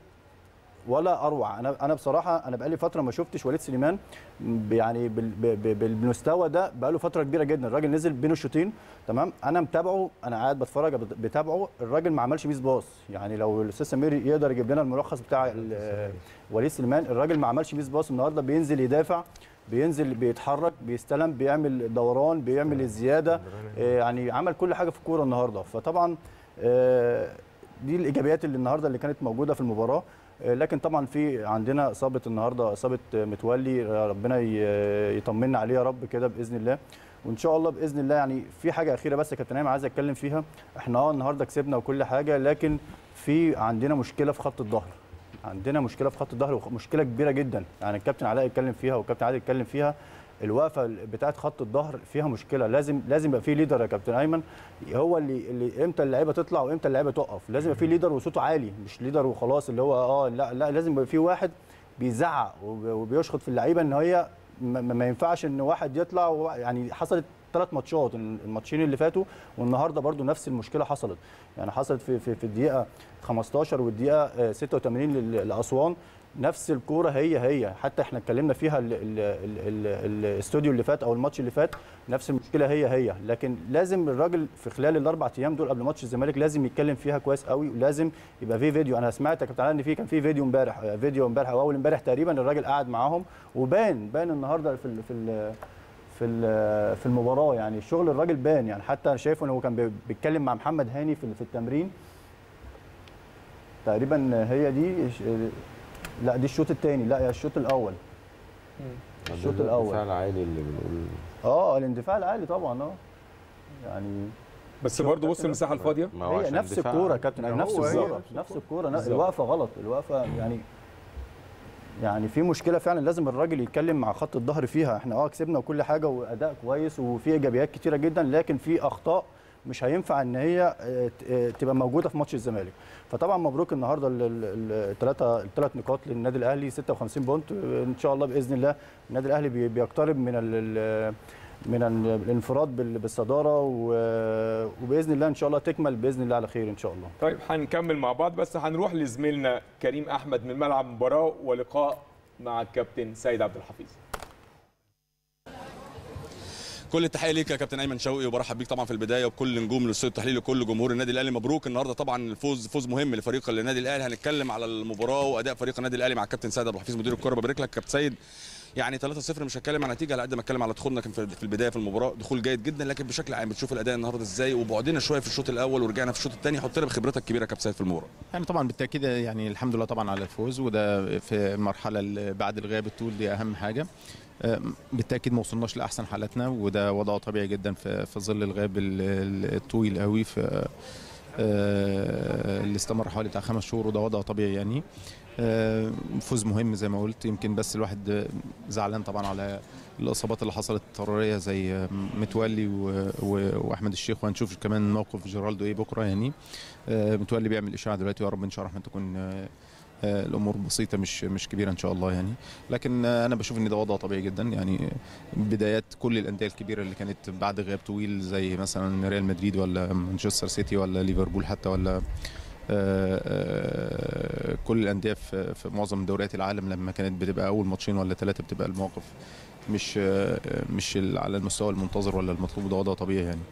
ولا اروع انا انا بصراحه انا بقالي فتره ما شفتش وليد سليمان ب- يعني بال- ب- ب- بالمستوى ده بقاله فتره كبيره جدا الراجل نزل بين الشوطين تمام انا متابعه انا قاعد بتفرج بت- بتابعه الراجل ما عملش ميس باص يعني لو الاستاذ سمير يقدر يجيب لنا الملخص بتاع ال- وليد سليمان الراجل ما عملش ميس باص النهارده بينزل يدافع بينزل بيتحرك بيستلم بيعمل دوران بيعمل الزياده آه، يعني عمل كل حاجه في الكوره النهارده فطبعا آه، دي الايجابيات اللي النهارده اللي كانت موجوده في المباراه آه، لكن طبعا في عندنا اصابه النهارده اصابه آه، متولي آه، ربنا ي- يطمنا عليه يا رب كده باذن الله وان شاء الله باذن الله يعني في حاجه اخيره بس يا كابتن ايمن عايز اتكلم فيها احنا اه النهارده كسبنا وكل حاجه لكن في عندنا مشكله في خط الظهر عندنا مشكله في خط الظهر ومشكله كبيره جدا يعني الكابتن علاء يتكلم فيها والكابتن عادل يتكلم فيها الوقفه بتاعه خط الظهر فيها مشكله لازم لازم يبقى في ليدر يا كابتن ايمن هو اللي, اللي امتى اللعيبه تطلع وامتى اللعيبه تقف لازم يبقى في ليدر وصوته عالي مش ليدر وخلاص اللي هو اه لا لا لازم يبقى في واحد بيزعق وب- وبيشخط في اللعيبه ان هي ما, ما ينفعش ان واحد يطلع وهو- يعني حصلت ثلاث ماتشات الماتشين اللي فاتوا والنهارده برضو نفس المشكله حصلت يعني حصلت في في, في الدقيقه 15 والدقيقه آه، 86 لل- لاسوان نفس الكوره هي هي حتى احنا اتكلمنا فيها ال- ال- ال- ال- الاستوديو اللي فات او الماتش اللي فات نفس المشكله هي هي لكن لازم الراجل في خلال الاربع ايام دول قبل ماتش الزمالك لازم يتكلم فيها كويس قوي ولازم يبقى في فيديو انا سمعت يا كابتن علاء ان في كان في فيديو امبارح آه، فيديو امبارح او اول امبارح تقريبا الراجل قاعد معاهم وبان بان النهارده في ال في ال في ال- في المباراه يعني شغل الراجل بان يعني حتى انا شايفه ان هو كان بي- بيتكلم مع محمد هاني في في التمرين تقريبا هي دي ش- لا دي الشوط الثاني لا يا الشوط الاول الشوط الاول الدفاع العالي اللي بنقول اه الاندفاع العالي طبعا اه يعني بس برضه بص المساحه الفاضيه ما هو هي عشان نفس دفاع. الكوره يا كابتن هو نفس هي الكوره نفس نفس الكوره ن- بالظبط. الوقفه غلط الوقفه يعني يعني في مشكله فعلا لازم الراجل يتكلم مع خط الظهر فيها احنا اه كسبنا وكل حاجه واداء كويس وفي ايجابيات كتيره جدا لكن في اخطاء مش هينفع ان هي آه، ت- آه، تبقى موجوده في ماتش الزمالك فطبعا مبروك النهارده الثلاثه الثلاث نقاط للنادي الاهلي 56 بونت آه، ان شاء الله باذن الله النادي الاهلي بي- بيقترب من ال- ال- من ال- الانفراد بال- بالصداره و- وباذن الله ان شاء الله تكمل باذن الله على خير ان شاء الله طيب هنكمل مع بعض بس هنروح لزميلنا كريم احمد من ملعب المباراه ولقاء مع الكابتن سيد عبد الحفيظ كل التحيه ليك يا كابتن ايمن شوقي وبرحب بيك طبعا في البدايه وبكل نجوم الاستوديو التحليلي وكل جمهور النادي الاهلي مبروك النهارده طبعا الفوز فوز مهم لفريق النادي الاهلي هنتكلم على المباراه واداء فريق النادي الاهلي مع الكابتن سيد عبد الحفيظ مدير الكره ببارك لك كابتن سيد يعني 3-0 مش هتكلم عن نتيجه على قد ما اتكلم على دخولنا كان في في البدايه في المباراه دخول جيد جدا لكن بشكل عام بتشوف الاداء النهارده ازاي وبعدنا شويه في الشوط الاول ورجعنا في الشوط الثاني حط لنا بخبرتك الكبيره يا كابتن سيد في المباراه يعني طبعا بالتاكيد يعني الحمد لله طبعا على الفوز وده في المرحله اللي بعد الغياب الطول دي اهم حاجه آم، بالتاكيد ما وصلناش لاحسن حالاتنا وده وضع طبيعي جدا في في ظل الغياب ال- ال- الطويل قوي في آه، اللي استمر حوالي بتاع خمس شهور وده وضع طبيعي يعني آه، فوز مهم زي ما قلت يمكن بس الواحد زعلان طبعا على الاصابات اللي حصلت اضطراريه زي متولي و- و- واحمد الشيخ وهنشوف كمان موقف جيرالدو ايه بكره يعني آه، متولي بيعمل اشاعه دلوقتي يا رب ان شاء الله الرحمن تكون آه، آه، الامور بسيطه مش مش كبيره ان شاء الله يعني لكن آه، انا بشوف ان ده وضع طبيعي جدا يعني بدايات كل الانديه الكبيره اللي كانت بعد غياب طويل زي مثلا ريال مدريد ولا مانشستر سيتي ولا ليفربول حتى ولا آه، آه، كل الانديه في في معظم دوريات العالم لما كانت بتبقى اول ماتشين ولا ثلاثه بتبقى الموقف مش آه، مش ال- على المستوى المنتظر ولا المطلوب ده وضع طبيعي يعني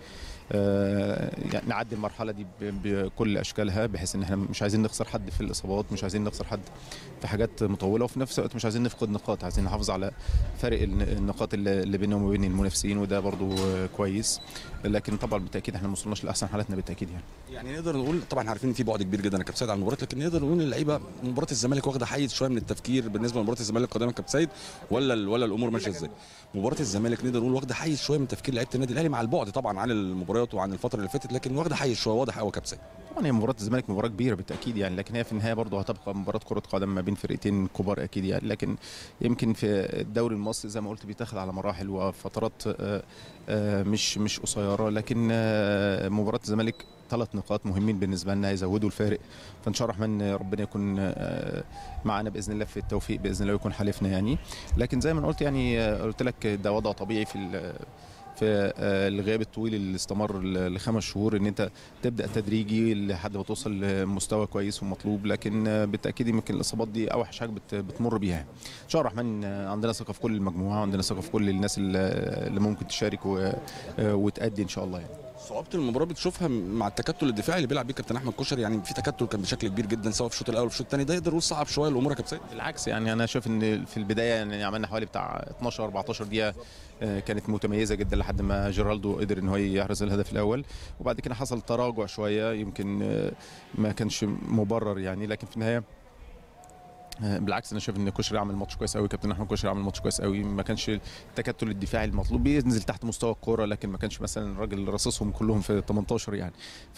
آه، يعني نعدي المرحله دي ب- بكل اشكالها بحيث ان احنا مش عايزين نخسر حد في الاصابات مش عايزين نخسر حد في حاجات مطوله وفي نفس الوقت مش عايزين نفقد نقاط عايزين نحافظ على فرق الن- النقاط اللي اللي بيننا وبين المنافسين وده برضو آه، كويس لكن طبعا بالتاكيد احنا ما وصلناش لاحسن حالاتنا بالتاكيد يعني يعني نقدر نقول طبعا عارفين ان في بعد كبير جدا يا كابتن سيد على المباراه لكن نقدر نقول ان اللعيبه مباراه الزمالك واخده حيز شويه من التفكير بالنسبه لمباراه الزمالك القادمه يا كابتن سيد ولا ولا الامور ماشيه ازاي؟ مباراه الزمالك نقدر نقول واخده حيز شويه من تفكير لعيبه النادي الاهلي مع البعد طبعا عن المباريات وعن الفتره اللي فاتت لكن واخده حيز شويه واضح قوي يا كابتن سيد طبعا هي مباراه الزمالك مباراه كبيره بالتاكيد يعني لكن هي في النهايه برضه هتبقى مباراه كره قدم ما بين فرقتين كبار اكيد يعني لكن يمكن في الدوري المصري زي ما قلت بيتاخد على مراحل وفترات آه، آه، مش مش قصيره لكن آه، مباراه الزمالك ثلاث نقاط مهمين بالنسبه لنا هيزودوا الفارق فان شاء الله الرحمن ربنا يكون آه، معانا باذن الله في التوفيق باذن الله ويكون حالفنا يعني لكن زي ما أنا قلت يعني آه، قلت لك ده وضع طبيعي في ال- في آه، الغياب الطويل اللي استمر ل- لخمس شهور ان انت تبدا تدريجي لحد ما توصل لمستوى كويس ومطلوب لكن آه، بالتاكيد يمكن الاصابات دي اوحش حاجه بت- بتمر بيها ان شاء الله الرحمن آه، عندنا ثقه في كل المجموعه وعندنا ثقه في كل الناس اللي اللي ممكن تشارك و- آه، وتأدي ان شاء الله يعني صعوبه المباراه بتشوفها مع التكتل الدفاعي اللي بيلعب بيه كابتن احمد كشري يعني في تكتل كان بشكل كبير جدا سواء في الشوط الاول وفي الشوط الثاني ده يقدر يقول صعب شويه الامور يا كابتن سيد بالعكس يعني انا شايف ان في البدايه يعني عملنا حوالي بتاع 12 14 دقيقه آه، كانت متميزه جدا لحد ما جيرالدو قدر ان هو يحرز الهدف الاول وبعد كده حصل تراجع شويه يمكن آه، ما كانش مبرر يعني لكن في النهايه آه، بالعكس انا شايف ان كشري عمل ماتش كويس قوي كابتن احمد كشري عمل ماتش كويس قوي ما كانش التكتل الدفاعي المطلوب بينزل تحت مستوى الكوره لكن ما كانش مثلا الراجل رصصهم كلهم في 18 يعني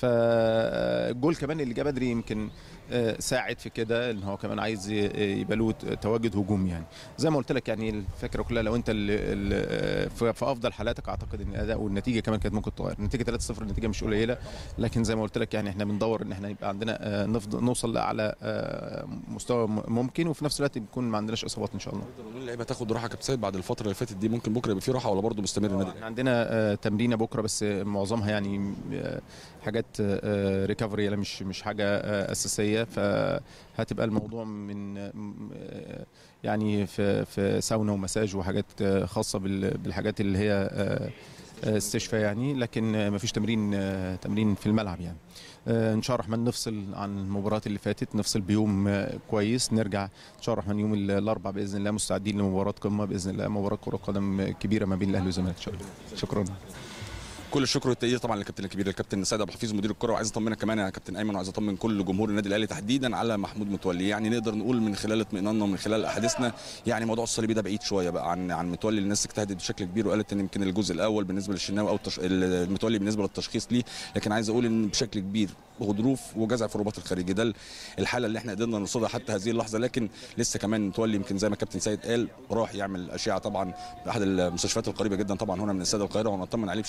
فالجول كمان اللي جه بدري يمكن آه، ساعد في كده ان هو كمان عايز ي- يبقى له تواجد هجومي يعني زي ما قلت لك يعني الفكره كلها لو انت ال- ال- في في افضل حالاتك اعتقد ان الاداء والنتيجه كمان كانت ممكن تتغير النتيجه 3-0 النتيجه مش قليله لكن زي ما قلت لك يعني احنا بندور ان احنا يبقى عندنا آه، نفضل نوصل لاعلى آه، مستوى م- ممكن وفي نفس الوقت يكون ما عندناش اصابات ان شاء الله نقدر نقول اللعيبه تاخد راحه يا كابتن سيد بعد الفتره اللي فاتت دي ممكن بكره يبقى في راحه ولا برضه مستمر النادي احنا عندنا آه، تمرينه بكره بس معظمها يعني آه، حاجات ريكفري يعني مش مش حاجه آه، اساسيه فهتبقى الموضوع من آه، آه، يعني في في ساونا ومساج وحاجات آه، خاصه بال- بالحاجات اللي هي آه، آه، استشفاء يعني لكن آه، مفيش تمرين آه، تمرين في الملعب يعني آه، ان شاء الله الرحمن نفصل عن المباريات اللي فاتت نفصل بيوم آه، كويس نرجع ان شاء الله الرحمن يوم ال- الاربعاء باذن الله مستعدين لمباراه قمه باذن الله مباراه كره قدم كبيره ما بين الاهلي والزمالك ان شاء الله شكرا كل الشكر والتقدير طبعا للكابتن الكبير الكابتن سيد عبد الحفيظ مدير الكره وعايز اطمنك كمان يا كابتن ايمن وعايز اطمن كل جمهور النادي الاهلي تحديدا على محمود متولي يعني نقدر نقول من خلال اطمئناننا ومن خلال احاديثنا يعني موضوع الصليبي ده بعيد شويه بقى عن عن متولي الناس اجتهدت بشكل كبير وقالت ان يمكن الجزء الاول بالنسبه للشناوي او التش... المتولي بالنسبه للتشخيص ليه لكن عايز اقول ان بشكل كبير غضروف وجزع في الرباط الخارجي ده الحاله اللي احنا قدرنا نرصدها حتى هذه اللحظه لكن لسه كمان متولي يمكن زي ما كابتن سيد قال راح يعمل اشعه طبعا باحد المستشفيات القريبه جدا طبعا هنا من استاد القاهره ونطمن عليه بشكل كبير لكن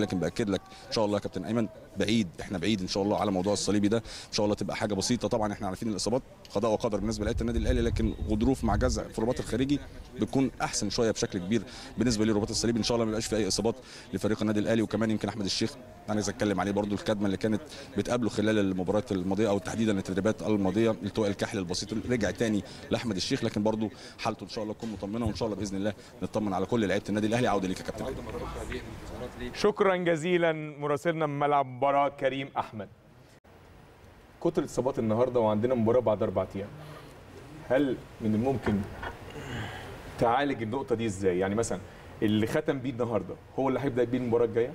لكن باكد لك ان شاء الله يا كابتن ايمن بعيد احنا بعيد ان شاء الله على موضوع الصليبي ده ان شاء الله تبقى حاجه بسيطه طبعا احنا عارفين الاصابات قضاء وقدر بالنسبه لعيبه النادي الاهلي لكن غضروف مع جزع في الرباط الخارجي بتكون احسن شويه بشكل كبير بالنسبه للرباط الصليبي ان شاء الله ما يبقاش في اي اصابات لفريق النادي الاهلي وكمان يمكن احمد الشيخ انا عايز اتكلم عليه برضو الكدمه اللي كانت بتقابله خلال المباريات الماضيه او تحديدا التدريبات الماضيه التواء الكحل البسيط رجع تاني لاحمد الشيخ لكن برضو حالته ان شاء الله تكون مطمنه وان شاء الله باذن الله نطمن على كل لعيبه النادي الاهلي عوده ليك يا كابتن شكرا جزيلا مراسلنا من ملعب مباراه كريم احمد كتر الاصابات النهارده وعندنا مباراه بعد اربع ايام هل من الممكن تعالج النقطه دي ازاي يعني مثلا اللي ختم بيه النهارده هو اللي هيبدا بيه المباراه الجايه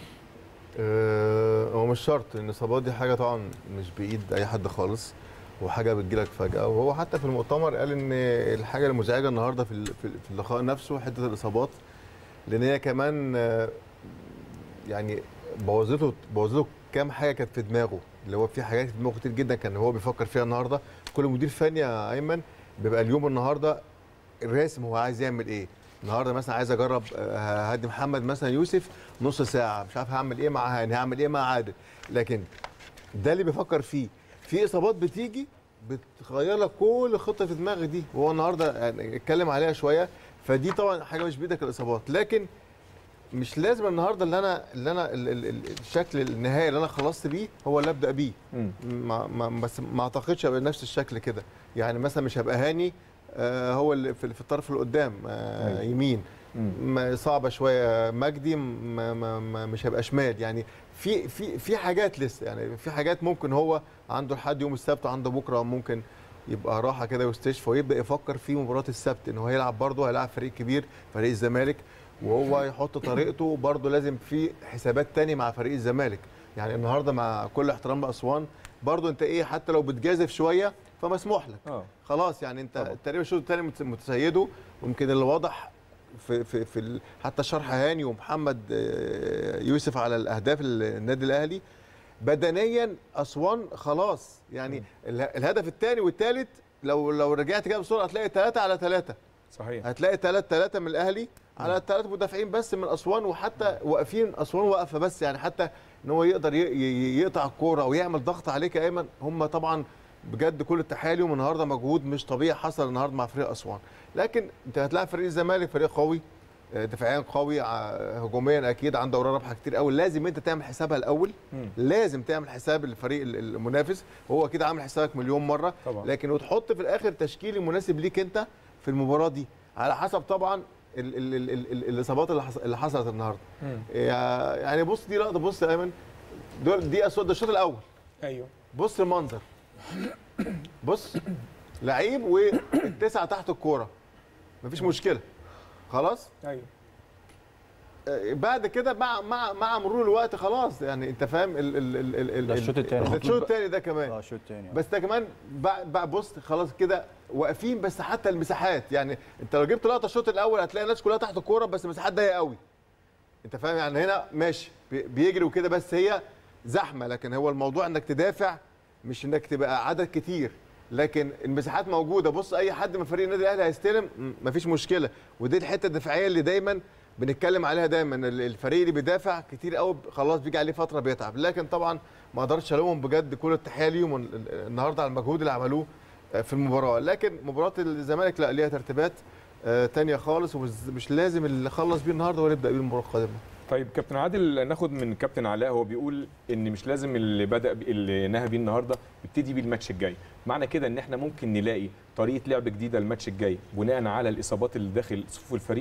آه، هو مش شرط لان الاصابات دي حاجه طبعا مش بايد اي حد خالص وحاجه بتجيلك فجاه وهو حتى في المؤتمر قال ان الحاجه المزعجه النهارده في ال- في في اللقاء نفسه حته الاصابات لان هي كمان آه، يعني بوظته بوظته كام حاجه كانت في دماغه اللي هو في حاجات في دماغه كتير جدا كان هو بيفكر فيها النهارده كل مدير فني يا ايمن بيبقى اليوم النهارده راسم هو عايز يعمل ايه النهارده مثلا عايز اجرب آه، هدي محمد مثلا يوسف نص ساعه مش عارف هعمل ايه مع هاني هعمل ايه مع عادل لكن ده اللي بيفكر فيه في اصابات بتيجي بتغير لك كل خطه في دماغك دي وهو النهارده يعني اتكلم عليها شويه فدي طبعا حاجه مش بايدك الاصابات لكن مش لازم النهارده اللي انا اللي انا ال- ال- ال- الشكل النهائي اللي انا خلصت بيه هو اللي ابدا بيه ما ما بس ما اعتقدش هيبقى نفس الشكل كده يعني مثلا مش هيبقى هاني آه هو اللي في في الطرف اللي قدام آه أيوة. يمين ما صعبه شويه مجدي ما ما ما مش هيبقى شمال يعني في في في حاجات لسه يعني في حاجات ممكن هو عنده لحد يوم السبت وعنده بكره ممكن يبقى راحه كده واستشفى ويبدا يفكر في مباراه السبت ان هو هيلعب برضه هيلعب فريق كبير فريق الزمالك وهو يحط طريقته برضه لازم في حسابات تاني مع فريق الزمالك يعني النهارده مع كل احترام لاسوان برضه انت ايه حتى لو بتجازف شويه فمسموح لك اه خلاص يعني انت تقريبا الشوط الثاني مت- متسيده ويمكن اللي واضح في في في ال- حتى شرح هاني ومحمد آه، يوسف على الاهداف ال- النادي الاهلي بدنيا اسوان خلاص يعني اله- الهدف الثاني والثالث لو لو رجعت كده بسرعه هتلاقي 3 على 3 صحيح هتلاقي 3 3 من الاهلي على ثلاث مدافعين بس من اسوان وحتى واقفين اسوان واقفه بس يعني حتى ان هو يقدر ي- ي- يقطع الكوره او يعمل ضغط عليك يا ايمن هم طبعا بجد كل التحالي ومن النهارده مجهود مش طبيعي حصل النهارده مع فريق اسوان لكن انت هتلاعب فريق الزمالك فريق قوي آه، دفاعيا قوي ع- هجوميا اكيد عنده اوراق رابحه كتير قوي لازم انت تعمل حسابها الاول مم. لازم تعمل حساب الفريق ال- المنافس هو كده عامل حسابك مليون مره طبعا. لكن وتحط في الاخر تشكيل مناسب ليك انت في المباراه دي على حسب طبعا ال ال ال ال ال الاصابات اللي حص- اللي حصلت النهارده مم. يا- يعني بص دي لقطه بص يا ايمن دول دي أسود ده الشوط الاول ايوه بص المنظر بص لعيب والتسعه تحت الكوره مفيش مشكله خلاص ايوه آه، بعد كده مع مع مع مرور الوقت خلاص يعني انت فاهم ال ال ال ال ال ده الشوط التاني. ده الشوط الثاني ده كمان اه الشوط الثاني بس ده كمان بعد بعد بص خلاص كده واقفين بس حتى المساحات يعني انت لو جبت لقطه الشوط الاول هتلاقي الناس كلها تحت الكوره بس المساحات ضيقه قوي انت فاهم يعني هنا ماشي بي- بيجري وكده بس هي زحمه لكن هو الموضوع انك تدافع مش انك تبقى عدد كتير لكن المساحات موجوده بص اي حد من فريق النادي الاهلي هيستلم م- مفيش مشكله ودي الحته الدفاعيه اللي دايما بنتكلم عليها دايما ال- الفريق اللي بيدافع كتير قوي خلاص بيجي عليه فتره بيتعب لكن طبعا ما اقدرش الومهم بجد كل التحيه ليهم ال- ال- النهارده على المجهود اللي عملوه آه، في المباراه لكن مباراه الزمالك لا ليها ترتيبات آه، تانية خالص ومش مش لازم اللي خلص بيه النهارده هو اللي يبدا بيه المباراه القادمه طيب كابتن عادل ناخد من كابتن علاء هو بيقول ان مش لازم اللي بدا بي- اللي نهى بيه النهارده يبتدي بيه الماتش الجاي معنى كده ان احنا ممكن نلاقي طريقه لعب جديده الماتش الجاي بناء على الاصابات اللي داخل صفوف الفريق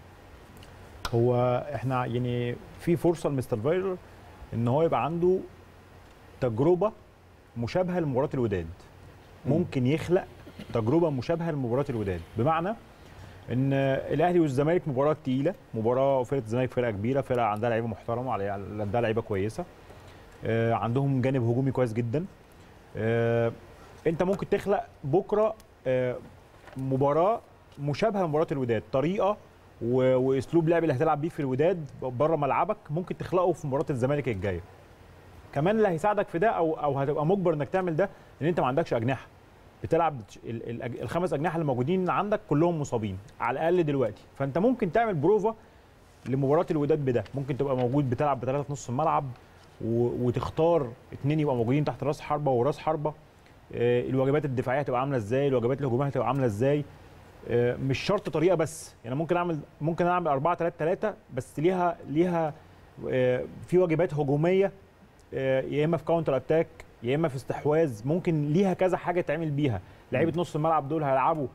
هو احنا يعني في فرصه لمستر فايلر ان هو يبقى عنده تجربه مشابهه لمباراه الوداد ممكن يخلق تجربه مشابهه لمباراه الوداد بمعنى ان الاهلي والزمالك مباراه تقيله مباراه فرقه الزمالك فرقه كبيره فرقه عندها لعيبه محترمه على- عندها لعيبه كويسه آه، عندهم جانب هجومي كويس جدا آه، انت ممكن تخلق بكره آه، مباراه مشابهه لمباراه الوداد طريقه و- واسلوب لعب اللي هتلعب بيه في الوداد بره ملعبك ممكن تخلقه في مباراه الزمالك الجايه كمان اللي هيساعدك في ده او او هتبقى مجبر انك تعمل ده ان انت ما عندكش اجنحه بتلعب ال- ال- الخمس اجنحه اللي موجودين عندك كلهم مصابين على الاقل دلوقتي فانت ممكن تعمل بروفا لمباراه الوداد بده ممكن تبقى موجود بتلعب بثلاثه في نص الملعب و... وتختار اثنين يبقى موجودين تحت راس حربه وراس حربه آه، الواجبات الدفاعيه هتبقى عامله ازاي الواجبات الهجوميه هتبقى عامله ازاي آه، مش شرط طريقه بس يعني ممكن اعمل ممكن اعمل 4 3 3 بس ليها ليها آه، في واجبات هجوميه آه، يا اما في كاونتر اتاك يا اما في استحواذ ممكن ليها كذا حاجه تعمل بيها لعيبه نص الملعب دول هيلعبوا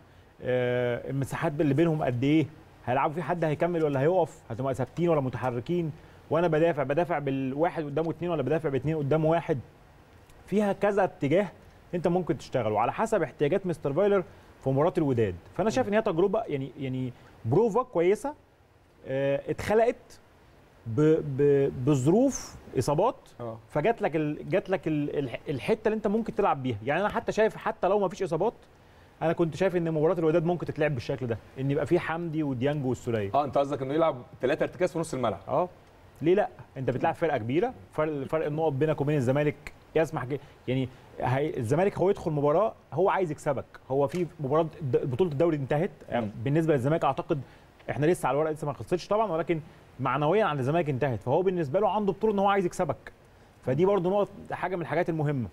آه، المساحات اللي بينهم قد ايه هيلعبوا في حد هيكمل ولا هيقف هتبقى ثابتين ولا متحركين وانا بدافع بدافع بالواحد قدامه اثنين ولا بدافع باثنين قدامه واحد فيها كذا اتجاه انت ممكن تشتغل وعلى حسب احتياجات مستر فايلر في مباراه الوداد فانا شايف ان هي تجربه يعني يعني بروفا كويسه اه اتخلقت ب ب بظروف اصابات اه فجات لك ال... جات لك ال... الح- الحته اللي انت ممكن تلعب بيها يعني انا حتى شايف حتى لو ما فيش اصابات انا كنت شايف ان مباراه الوداد ممكن تتلعب بالشكل ده ان يبقى في حمدي وديانجو والسوليه اه انت قصدك انه يلعب ثلاثه ارتكاز في نص الملعب اه ليه لا انت بتلعب فرقه كبيره فرق فرق النقط بينك وبين الزمالك يسمح ج- يعني هي الزمالك هو يدخل مباراه هو عايز يكسبك هو في مباراه د- بطوله الدوري انتهت يعني بالنسبه للزمالك اعتقد احنا لسه على الورق لسه ما خلصتش طبعا ولكن معنويا عند الزمالك انتهت فهو بالنسبه له عنده بطوله ان هو عايز يكسبك فدي برضو نقط حاجه من الحاجات المهمه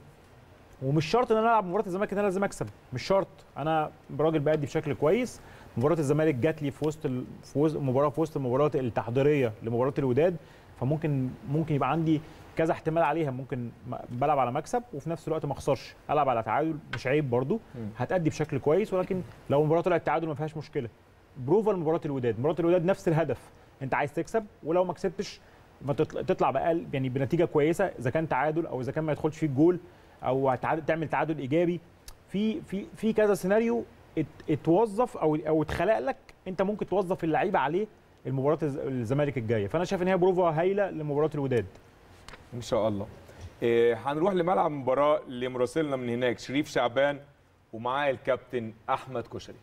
ومش شرط ان انا العب مباراه الزمالك ان انا لازم اكسب مش شرط انا راجل بادي بشكل كويس مباراه الزمالك جات لي في وسط ال... في وسط مباراه في وسط المباريات التحضيريه لمباراه الوداد فممكن ممكن يبقى عندي كذا احتمال عليها ممكن م- بلعب على مكسب وفي نفس الوقت ما اخسرش العب على تعادل مش عيب برضو هتأدي بشكل كويس ولكن لو المباراه طلعت تعادل ما فيهاش مشكله بروفا لمباراه الوداد مباراه الوداد نفس الهدف انت عايز تكسب ولو ما كسبتش ما تطلع, تطلع باقل يعني بنتيجه كويسه اذا كان تعادل او اذا كان ما يدخلش فيك جول او هتعادل تعمل تعادل ايجابي في في في كذا سيناريو ات- اتوظف او او اتخلق لك انت ممكن توظف اللعيبه عليه المباراه الز- الزمالك الجايه فانا شايف ان هي بروفا هايله لمباراه الوداد ان شاء الله إيه هنروح لملعب المباراه لمراسلنا من هناك شريف شعبان ومعاه الكابتن احمد كشري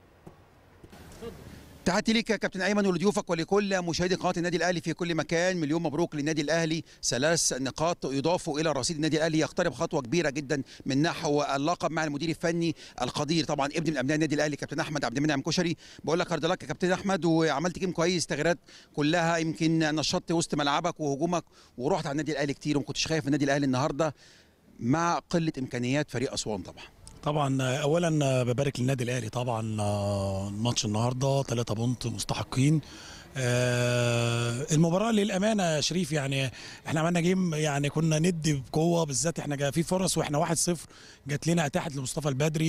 تحياتي ليك يا كابتن ايمن ولضيوفك ولكل مشاهدي قناه النادي الاهلي في كل مكان مليون مبروك للنادي الاهلي ثلاث نقاط يضافوا الى رصيد النادي الاهلي يقترب خطوه كبيره جدا من نحو اللقب مع المدير الفني القدير طبعا ابن من ابناء النادي الاهلي كابتن احمد عبد المنعم كشري بقول لك هارد لك يا كابتن احمد وعملت جيم كويس تغييرات كلها يمكن نشطت وسط ملعبك وهجومك ورحت على النادي الاهلي كتير وما كنتش خايف من النادي الاهلي النهارده مع قله امكانيات فريق اسوان طبعا طبعا اولا ببارك للنادي الاهلي طبعا آه، ماتش النهارده 3 بونت مستحقين آه، المباراه للامانه يا شريف يعني احنا عملنا جيم يعني كنا ندي بقوه بالذات احنا جا في فرص واحنا 1-0 جات لنا اتاحت لمصطفى البدري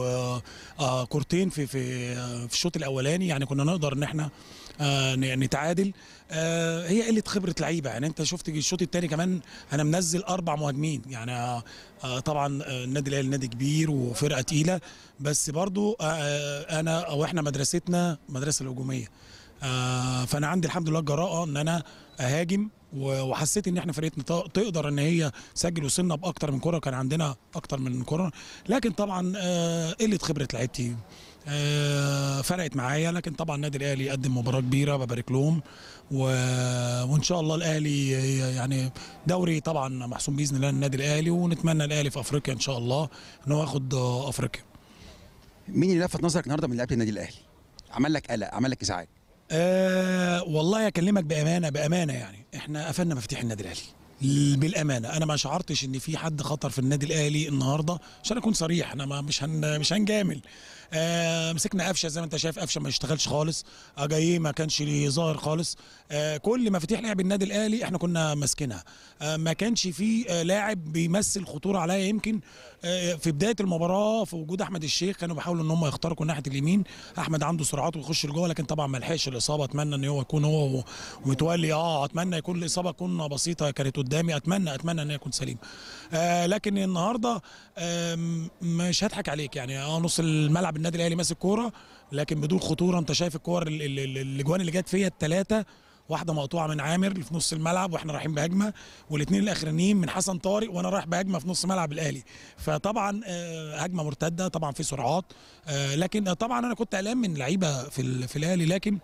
وكورتين في في آه، في الشوط الاولاني يعني كنا نقدر ان احنا آه، ن- نتعادل آه، هي قله خبره لعيبه يعني انت شفت الشوط الثاني كمان انا منزل اربع مهاجمين يعني آه، آه، طبعا آه، النادي الاهلي نادي كبير وفرقه تقيله بس برضو آه، آه، انا او احنا مدرستنا مدرسه الهجوميه آه، فانا عندي الحمد لله الجراءه ان انا اهاجم و- وحسيت ان احنا فرقتنا ت- تقدر ان هي تسجل وصلنا باكتر من كره كان عندنا اكتر من كره لكن طبعا آه، قله خبره لعيبتي آه، فرقت معايا لكن طبعا النادي الاهلي قدم مباراه كبيره ببارك لهم و... وان شاء الله الاهلي يعني دوري طبعا محسوم باذن الله النادي الاهلي ونتمنى الاهلي في افريقيا ان شاء الله ان هو ياخد آه، افريقيا مين اللي لفت نظرك النهارده من لعيبه النادي الاهلي عمل لك قلق عمل لك ازعاج أه والله اكلمك بامانه بامانه يعني احنا قفلنا مفاتيح النادي الاهلي بالامانه انا ما شعرتش ان في حد خطر في النادي الاهلي النهارده عشان اكون صريح انا ما مش هن مش هنجامل آه مسكنا قفشه زي ما انت شايف قفشه ما اشتغلش خالص اجاييه ما كانش ليه ظاهر خالص آه كل مفاتيح لعب النادي الاهلي احنا كنا ماسكينها آه ما كانش في آه لاعب بيمثل خطوره عليا يمكن آه في بدايه المباراه في وجود احمد الشيخ كانوا بيحاولوا ان هم يخترقوا ناحيه اليمين احمد عنده سرعات ويخش لجوه لكن طبعا ما لحقش الاصابه اتمنى ان هو يكون هو ومتولي اه اتمنى يكون الاصابه تكون بسيطه كانت قدامي اتمنى اتمنى ان هي تكون سليمه آه لكن النهارده آم، مش هضحك عليك يعني اه نص الملعب النادي الاهلي ماسك كوره لكن بدون خطوره انت شايف الكور ال- ال- ال- الاجوان اللي جت فيا الثلاثه واحده مقطوعه من عامر اللي في نص الملعب واحنا رايحين بهجمه والاثنين الاخرانيين من حسن طارق وانا رايح بهجمه في نص ملعب الاهلي فطبعا آه، هجمه مرتده طبعا في سرعات آه، لكن طبعا انا كنت قلقان من لعيبه في ال- في الاهلي لكن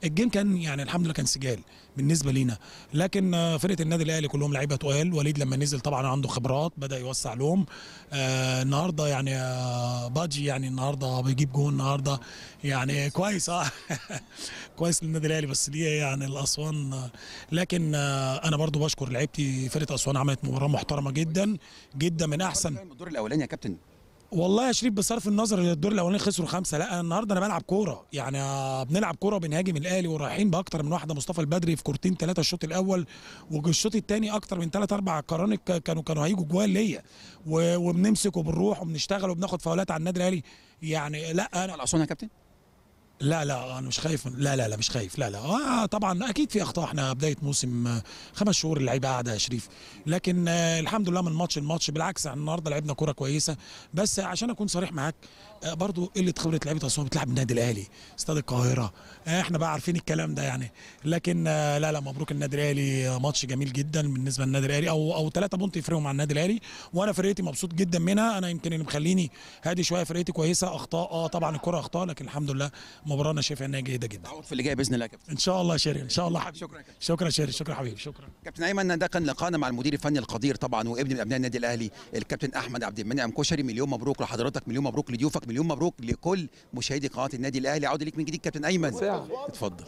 الجيم كان يعني الحمد لله كان سجال بالنسبه لينا لكن آه، فرقه النادي الاهلي كلهم لعيبه تقال وليد لما نزل طبعا عنده خبرات بدا يوسع لهم آه النهارده يعني آه باجي يعني النهارده بيجيب جون النهارده يعني كويس اه كويس للنادي الاهلي بس ليه يعني الاسوان آه، لكن آه انا برضو بشكر لعيبتي فرقه اسوان عملت مباراه محترمه جدا جدا من احسن الدور الاولاني يا كابتن والله يا شريف بصرف النظر الدور الاولاني خسروا خمسه لا النهارده انا بلعب كوره يعني آه، بنلعب كوره وبنهاجم الاهلي ورايحين باكتر من واحده مصطفى البدري في كورتين ثلاثه الشوط الاول والشوط الثاني اكتر من ثلاث اربع قرانك كانوا كانوا هيجوا جوال ليا و- وبنمسك وبنروح وبنشتغل وبناخد فاولات على النادي الاهلي يعني لا انا الاسوان يا كابتن لا لا انا مش خايف لا لا لا مش خايف لا لا آه طبعا اكيد في اخطاء احنا بدايه موسم آه، خمس شهور اللعيبه قاعده يا شريف لكن آه الحمد لله من ماتش لماتش بالعكس احنا النهارده لعبنا كوره كويسه بس عشان اكون صريح معاك آه برضو قله خبره لعيبه اسوان بتلعب النادي الاهلي استاد القاهره آه احنا بقى عارفين الكلام ده يعني لكن آه لا لا مبروك النادي الاهلي آه، ماتش جميل جدا بالنسبه للنادي الاهلي او او ثلاثه بونت يفرقوا مع النادي الاهلي وانا فرقتي مبسوط جدا منها انا يمكن اللي مخليني هادي شويه فرقتي كويسه اخطاء اه طبعا الكره اخطاء لكن الحمد لله المباراه انا شايفها انها جيده جدا في اللي جاي باذن الله يا كابتن ان شاء الله يا شيرين ان شاء الله حبيبي شكرا شكرا شيرين شكرا حبيبي شكرا كابتن ايمن ده كان لقاءنا مع المدير الفني القدير طبعا وابن من ابناء النادي الاهلي الكابتن احمد عبد المنعم كشري مليون مبروك لحضرتك مليون مبروك لضيوفك مليون مبروك لكل مشاهدي قناه النادي الاهلي عوده ليك من جديد كابتن ايمن اتفضل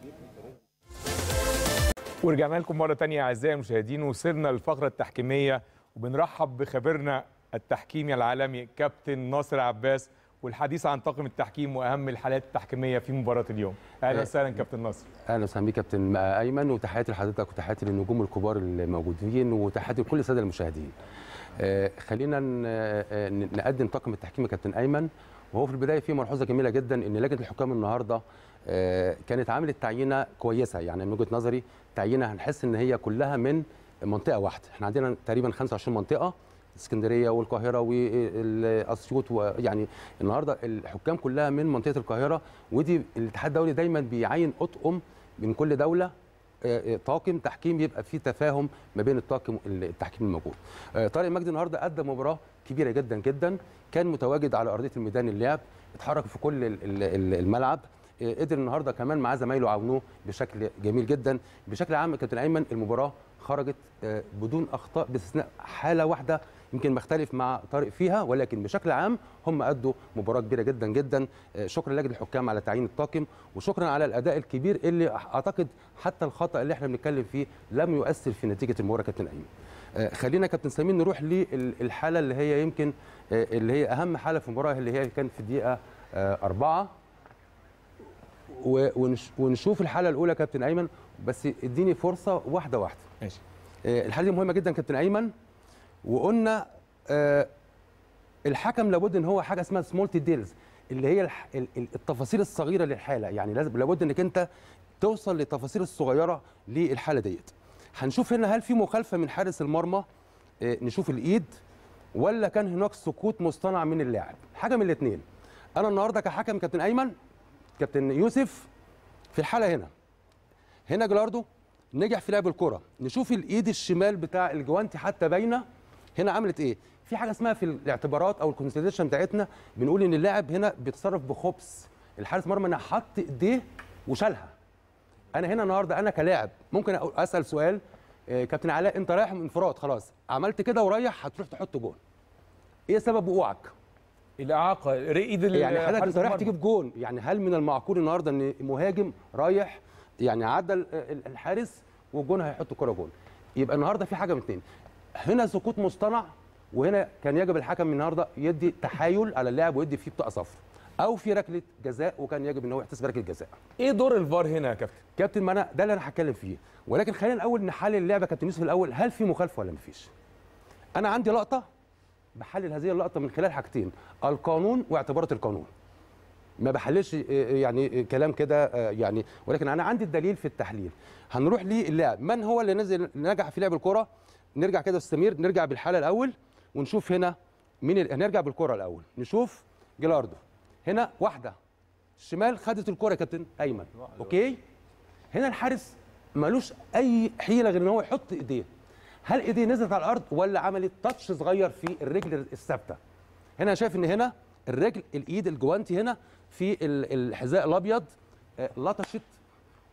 ورجعنا لكم مرة تانية أعزائي المشاهدين وصلنا للفقرة التحكيمية وبنرحب بخبيرنا التحكيمي العالمي كابتن ناصر عباس والحديث عن طاقم التحكيم وأهم الحالات التحكيمية في مباراة اليوم أهلا وسهلا كابتن ناصر اهلا وسهلا بيك كابتن ايمن وتحياتي لحضرتك وتحياتي للنجوم الكبار الموجودين وتحياتي لكل الساده المشاهدين. آه، خلينا ن- آه، ن- نقدم طاقم التحكيم يا كابتن ايمن وهو في البدايه في ملحوظه جميله جدا ان لجنه الحكام النهارده آه، كانت عملت تعيينه كويسه يعني من وجهه نظري تعيينه هنحس ان هي كلها من منطقه واحده، احنا عندنا تقريبا 25 منطقه اسكندريه والقاهره واسيوط ويعني النهارده الحكام كلها من منطقه القاهره ودي الاتحاد الدولي دايما بيعين اطقم من كل دوله آه، آه، طاقم تحكيم يبقى في تفاهم ما بين الطاقم التحكيم الموجود. آه، طارق مجدي النهارده قدم مباراه كبيره جدا جدا كان متواجد على ارضيه الميدان اللعب اتحرك في كل ال- ال- ال- الملعب آه، قدر النهارده كمان معاه زمايله عاونوه بشكل جميل جدا بشكل عام يا كابتن ايمن المباراه خرجت آه، بدون اخطاء باستثناء حاله واحده يمكن مختلف مع طارق فيها ولكن بشكل عام هم ادوا مباراه كبيره جدا جدا آه، شكرا لجنه الحكام على تعيين الطاقم وشكرا على الاداء الكبير اللي اعتقد حتى الخطا اللي احنا بنتكلم فيه لم يؤثر في نتيجه المباراه يا كابتن ايمن آه، خلينا يا كابتن سمير نروح للحاله اللي هي يمكن آه، اللي هي اهم حاله في المباراه اللي هي كانت في الدقيقه آه، أربعة و- ونش- ونشوف الحاله الاولى يا كابتن ايمن بس اديني فرصه واحده واحده ماشي الحاله دي مهمه جدا كابتن ايمن وقلنا آه، الحكم لابد ان هو حاجه اسمها سمول ديلز اللي هي الح- ال- ال- التفاصيل الصغيره للحاله يعني لازم لابد انك انت توصل للتفاصيل الصغيره للحاله ديت هنشوف هنا هل في مخالفه من حارس المرمى آه، نشوف الايد ولا كان هناك سقوط مصطنع من اللاعب حاجه من الاثنين انا النهارده كحكم كابتن ايمن كابتن يوسف في الحاله هنا هنا جلاردو نجح في لعب الكره نشوف الايد الشمال بتاع الجوانتي حتى باينه هنا عملت ايه في حاجه اسمها في الاعتبارات او الكونسيدريشن بتاعتنا بنقول ان اللاعب هنا بيتصرف بخبث الحارس مرمى هنا حط ايديه وشالها انا هنا النهارده انا كلاعب ممكن أقول- اسال سؤال آه، كابتن علاء انت رايح من انفراد خلاص عملت كده ورايح هتروح تحط جون ايه سبب وقوعك الاعاقه ايد يعني حضرتك حارس انت رايح المرمى. تجيب جون يعني هل من المعقول النهارده ان مهاجم رايح يعني عدى ال- ال- الحارس والجون هيحط كره جون يبقى النهارده في حاجه من اتنين هنا سقوط مصطنع وهنا كان يجب الحكم النهارده يدي تحايل على اللاعب ويدي فيه بطاقه صفر او في ركله جزاء وكان يجب ان هو يحتسب ركله جزاء ايه دور الفار هنا يا كابتن كابتن ما انا ده اللي انا هتكلم فيه ولكن خلينا الاول نحلل اللعبه يا كابتن يوسف الاول هل في مخالفه ولا مفيش انا عندي لقطه بحلل هذه اللقطه من خلال حاجتين القانون واعتبارات القانون ما بحللش آه، يعني آه، كلام كده آه، يعني ولكن انا عندي الدليل في التحليل هنروح للاعب من هو اللي نزل نجح في لعب الكره نرجع كده استمير نرجع بالحاله الاول ونشوف هنا مين ال... هنرجع بالكره الاول نشوف جيلاردو هنا واحده الشمال خدت الكره يا كابتن ايمن اوكي هنا الحارس ملوش اي حيله غير ان هو يحط ايديه هل ايديه نزلت على الارض ولا عملت تاتش صغير في الرجل الثابته هنا شايف ان هنا الرجل الايد الجوانتي هنا في ال- الحذاء الابيض آه، لطشت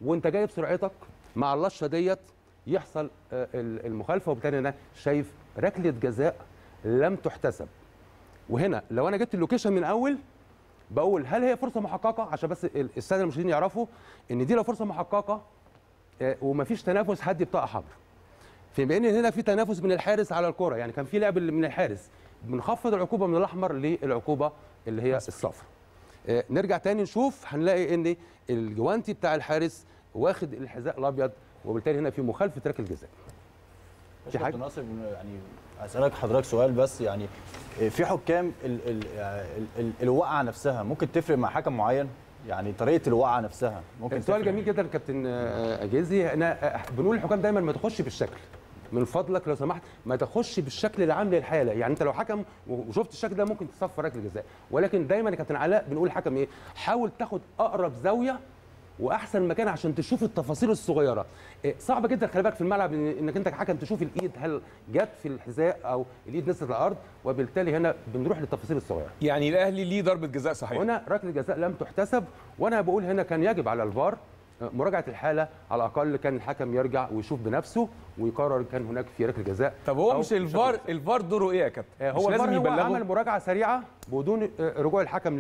وانت جاي بسرعتك مع اللشه ديت يحصل آه، ال- المخالفه وبالتالي انا شايف ركله جزاء لم تحتسب وهنا لو انا جبت اللوكيشن من اول بقول هل هي فرصه محققه عشان بس ال- الساده المشاهدين يعرفوا ان دي لو فرصه محققه آه، ومفيش تنافس هدي بطاقه حمراء فبما ان هنا في تنافس من الحارس على الكره يعني كان في لعب من الحارس بنخفض العقوبه من الاحمر للعقوبه اللي هي الصفراء آه، نرجع تاني نشوف هنلاقي ان الجوانتي بتاع الحارس واخد الحذاء الابيض وبالتالي هنا في مخالفه ركله جزاء في حاجه ناصر يعني اسالك حضرتك سؤال بس يعني في حكام ال ال ال ال الوقعه نفسها ممكن تفرق مع حكم معين يعني طريقه الوقعه نفسها ممكن سؤال تفرق. جميل جدا كابتن آه، جيزي انا آه، بنقول للحكام دايما ما تخش بالشكل من فضلك لو سمحت ما تخش بالشكل العام للحاله يعني انت لو حكم وشفت الشكل ده ممكن تصفر ركله جزاء ولكن دايما يا كابتن علاء بنقول للحكم ايه حاول تاخد اقرب زاويه واحسن مكان عشان تشوف التفاصيل الصغيره إيه، صعب جدا خلي بالك في الملعب إن- انك انت كحكم تشوف الايد هل جت في الحذاء او الايد نزلت على الارض وبالتالي هنا بنروح للتفاصيل الصغيره يعني الاهلي ليه ضربه جزاء صحيحه هنا ركله جزاء لم تحتسب وانا بقول هنا كان يجب على الفار مراجعه الحاله على الاقل كان الحكم يرجع ويشوف بنفسه ويقرر كان هناك في ركله جزاء طب هو أو مش الفار الفار دوره ايه يا كابتن آه، مش هو لازم الفار هو يبلغه عمل مراجعه سريعه بدون آه، رجوع الحكم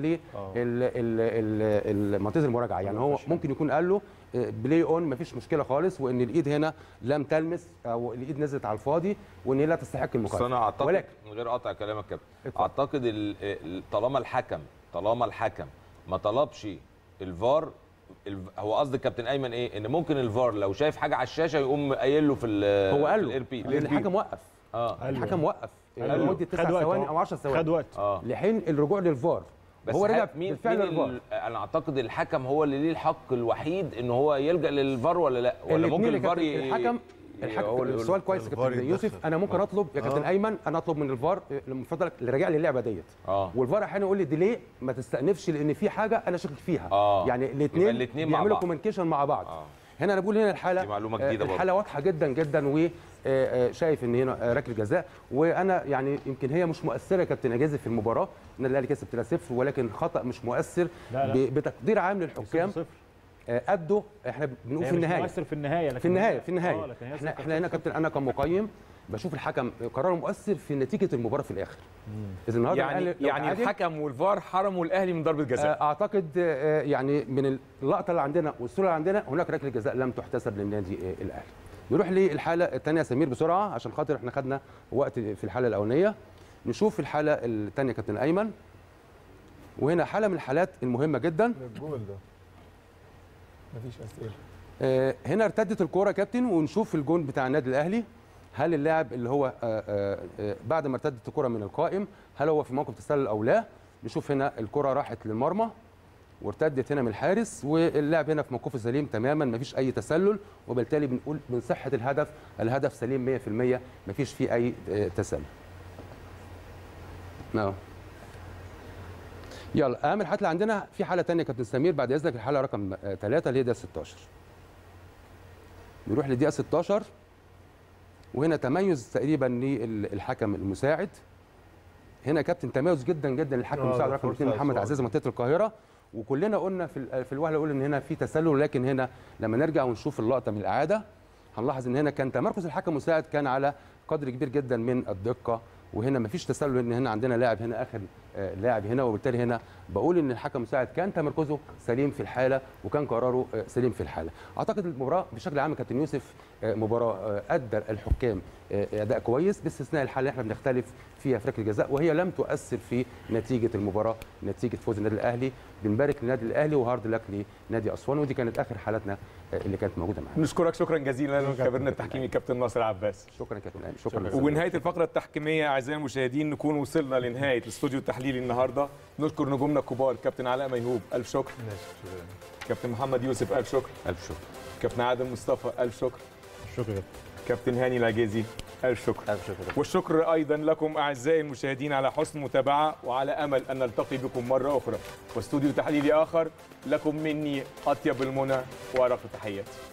لمنطقه المراجعه يعني هو ممكن يكون قال له آه، بلاي اون مفيش مشكله خالص وان الايد هنا لم تلمس او الايد نزلت على الفاضي وان هي لا تستحق بس المخالفه انا اعتقد ولكن من غير قطع كلامك يا كابتن اعتقد ال- ال- طالما الحكم طالما الحكم ما طلبش الفار الف- هو قصد الكابتن ايمن ايه ان ممكن الفار لو شايف حاجه على الشاشه يقوم قايل له في ال هو قال في له ال RP. لان الحكم وقف اه الحكم وقف قال له. لمده خد 9 وقت ثواني أهو. او 10 ثواني خد وقت. آه. لحين الرجوع للفار بس هو رجع ح- مين بالفعل مين للفار ال- انا اعتقد الحكم هو اللي ليه الحق الوحيد ان هو يلجا للفار ولا لا ولا الاتنين ممكن يا الفار كابتن، ي- الحكم ي- الحكم هو اللي يقول- السؤال كويس يا كابتن يوسف انا ممكن اطلب يا كابتن آه. ايمن انا اطلب من الفار آه، من فضلك اللي راجع لي اللعبه ديت اه والفار احيانا يقول لي دي ليه ما تستأنفش لان في حاجه انا شاكك فيها آه. يعني يبقى الاثنين الاتنين مع بيعملوا بعض. كوميونيكيشن مع بعض هنا انا بقول هنا الحاله دي معلومة آه، جديدة برضه. الحاله واضحه جدا جدا وشايف ان هنا آه، ركله جزاء وانا يعني يمكن هي مش مؤثره يا كابتن اجازي في المباراه ان الاهلي كسب 3-0 ولكن خطا مش مؤثر لا، لا. ب- بتقدير عام للحكام صفر. آه، ادوا احنا بنقول هي في مش النهايه مؤثر في النهايه لكن في النهايه هي- في النهايه آه، لكن هي احنا صفر. احنا هنا كابتن انا كمقيم بشوف الحكم قراره مؤثر في نتيجه المباراه في الاخر اذا النهارده يعني الأهلي لو يعني تعادل، الحكم والفار حرموا الاهلي من ضربه جزاء آه، اعتقد آه، يعني من اللقطه اللي عندنا والصوره اللي عندنا هناك ركله جزاء لم تحتسب للنادي آه، الاهلي نروح للحاله الثانيه يا سمير بسرعه عشان خاطر احنا خدنا وقت في الحاله الاولانيه نشوف الحاله الثانيه يا كابتن ايمن وهنا حاله من الحالات المهمه جدا الجول ده مفيش اسئله آه، هنا ارتدت الكوره يا كابتن ونشوف الجون بتاع النادي الاهلي هل اللاعب اللي هو آه، آه، آه، بعد ما ارتدت الكوره من القائم هل هو في موقف تسلل او لا نشوف هنا الكوره راحت للمرمى وارتدت هنا من الحارس واللاعب هنا في موقفه سليم تماما مفيش اي تسلل وبالتالي بنقول من صحه الهدف الهدف سليم 100% مفيش فيه اي آه، تسلل نعم يلا اهم الحالات اللي عندنا في حاله ثانيه كابتن سمير بعد اذنك الحاله رقم ثلاثة اللي هي دقيقه 16 نروح لدقيقه 16 وهنا تميز تقريبا للحكم المساعد هنا كابتن تميز جدا جدا للحكم آه، المساعد ده رقم فرصة 2 محمد سؤال. عزيز منطقه القاهره وكلنا قلنا في ال- في الوهله الاولى ان هنا في تسلل لكن هنا لما نرجع ونشوف اللقطه من الاعاده هنلاحظ ان هنا كان تمركز الحكم المساعد كان على قدر كبير جدا من الدقه وهنا مفيش تسلل ان هنا عندنا لاعب هنا اخر آه، لاعب هنا وبالتالي هنا بقول ان الحكم المساعد كان تمركزه سليم في الحاله وكان قراره آه، سليم في الحاله اعتقد المباراه بشكل عام يا كابتن يوسف آه، مباراه آه، ادى الحكام آه، اداء كويس باستثناء الحاله اللي احنا بنختلف فيها في ركله الجزاء وهي لم تؤثر في نتيجه المباراه نتيجه فوز النادي الاهلي بنبارك للنادي الاهلي وهارد لك لنادي اسوان ودي كانت اخر حالاتنا آه، اللي كانت موجوده معانا نشكرك شكرا جزيلا خبيرنا التحكيمي كابتن ناصر عباس شكرا كابتن أيمن، شكرا وبنهايه الفقره التحكيميه اعزائي المشاهدين نكون وصلنا لنهايه الاستوديو التحليلي النهارده نشكر نجومنا الكبار كابتن علاء ميهوب الف شكر كابتن محمد يوسف الف شكر الف شكر كابتن عادل مصطفى الف شكر شكرا كابتن هاني العجيزي الف شكر الف شكر والشكر ايضا لكم اعزائي المشاهدين على حسن المتابعه وعلى امل ان نلتقي بكم مره اخرى واستوديو تحليلي اخر لكم مني اطيب المنى وارق تحياتي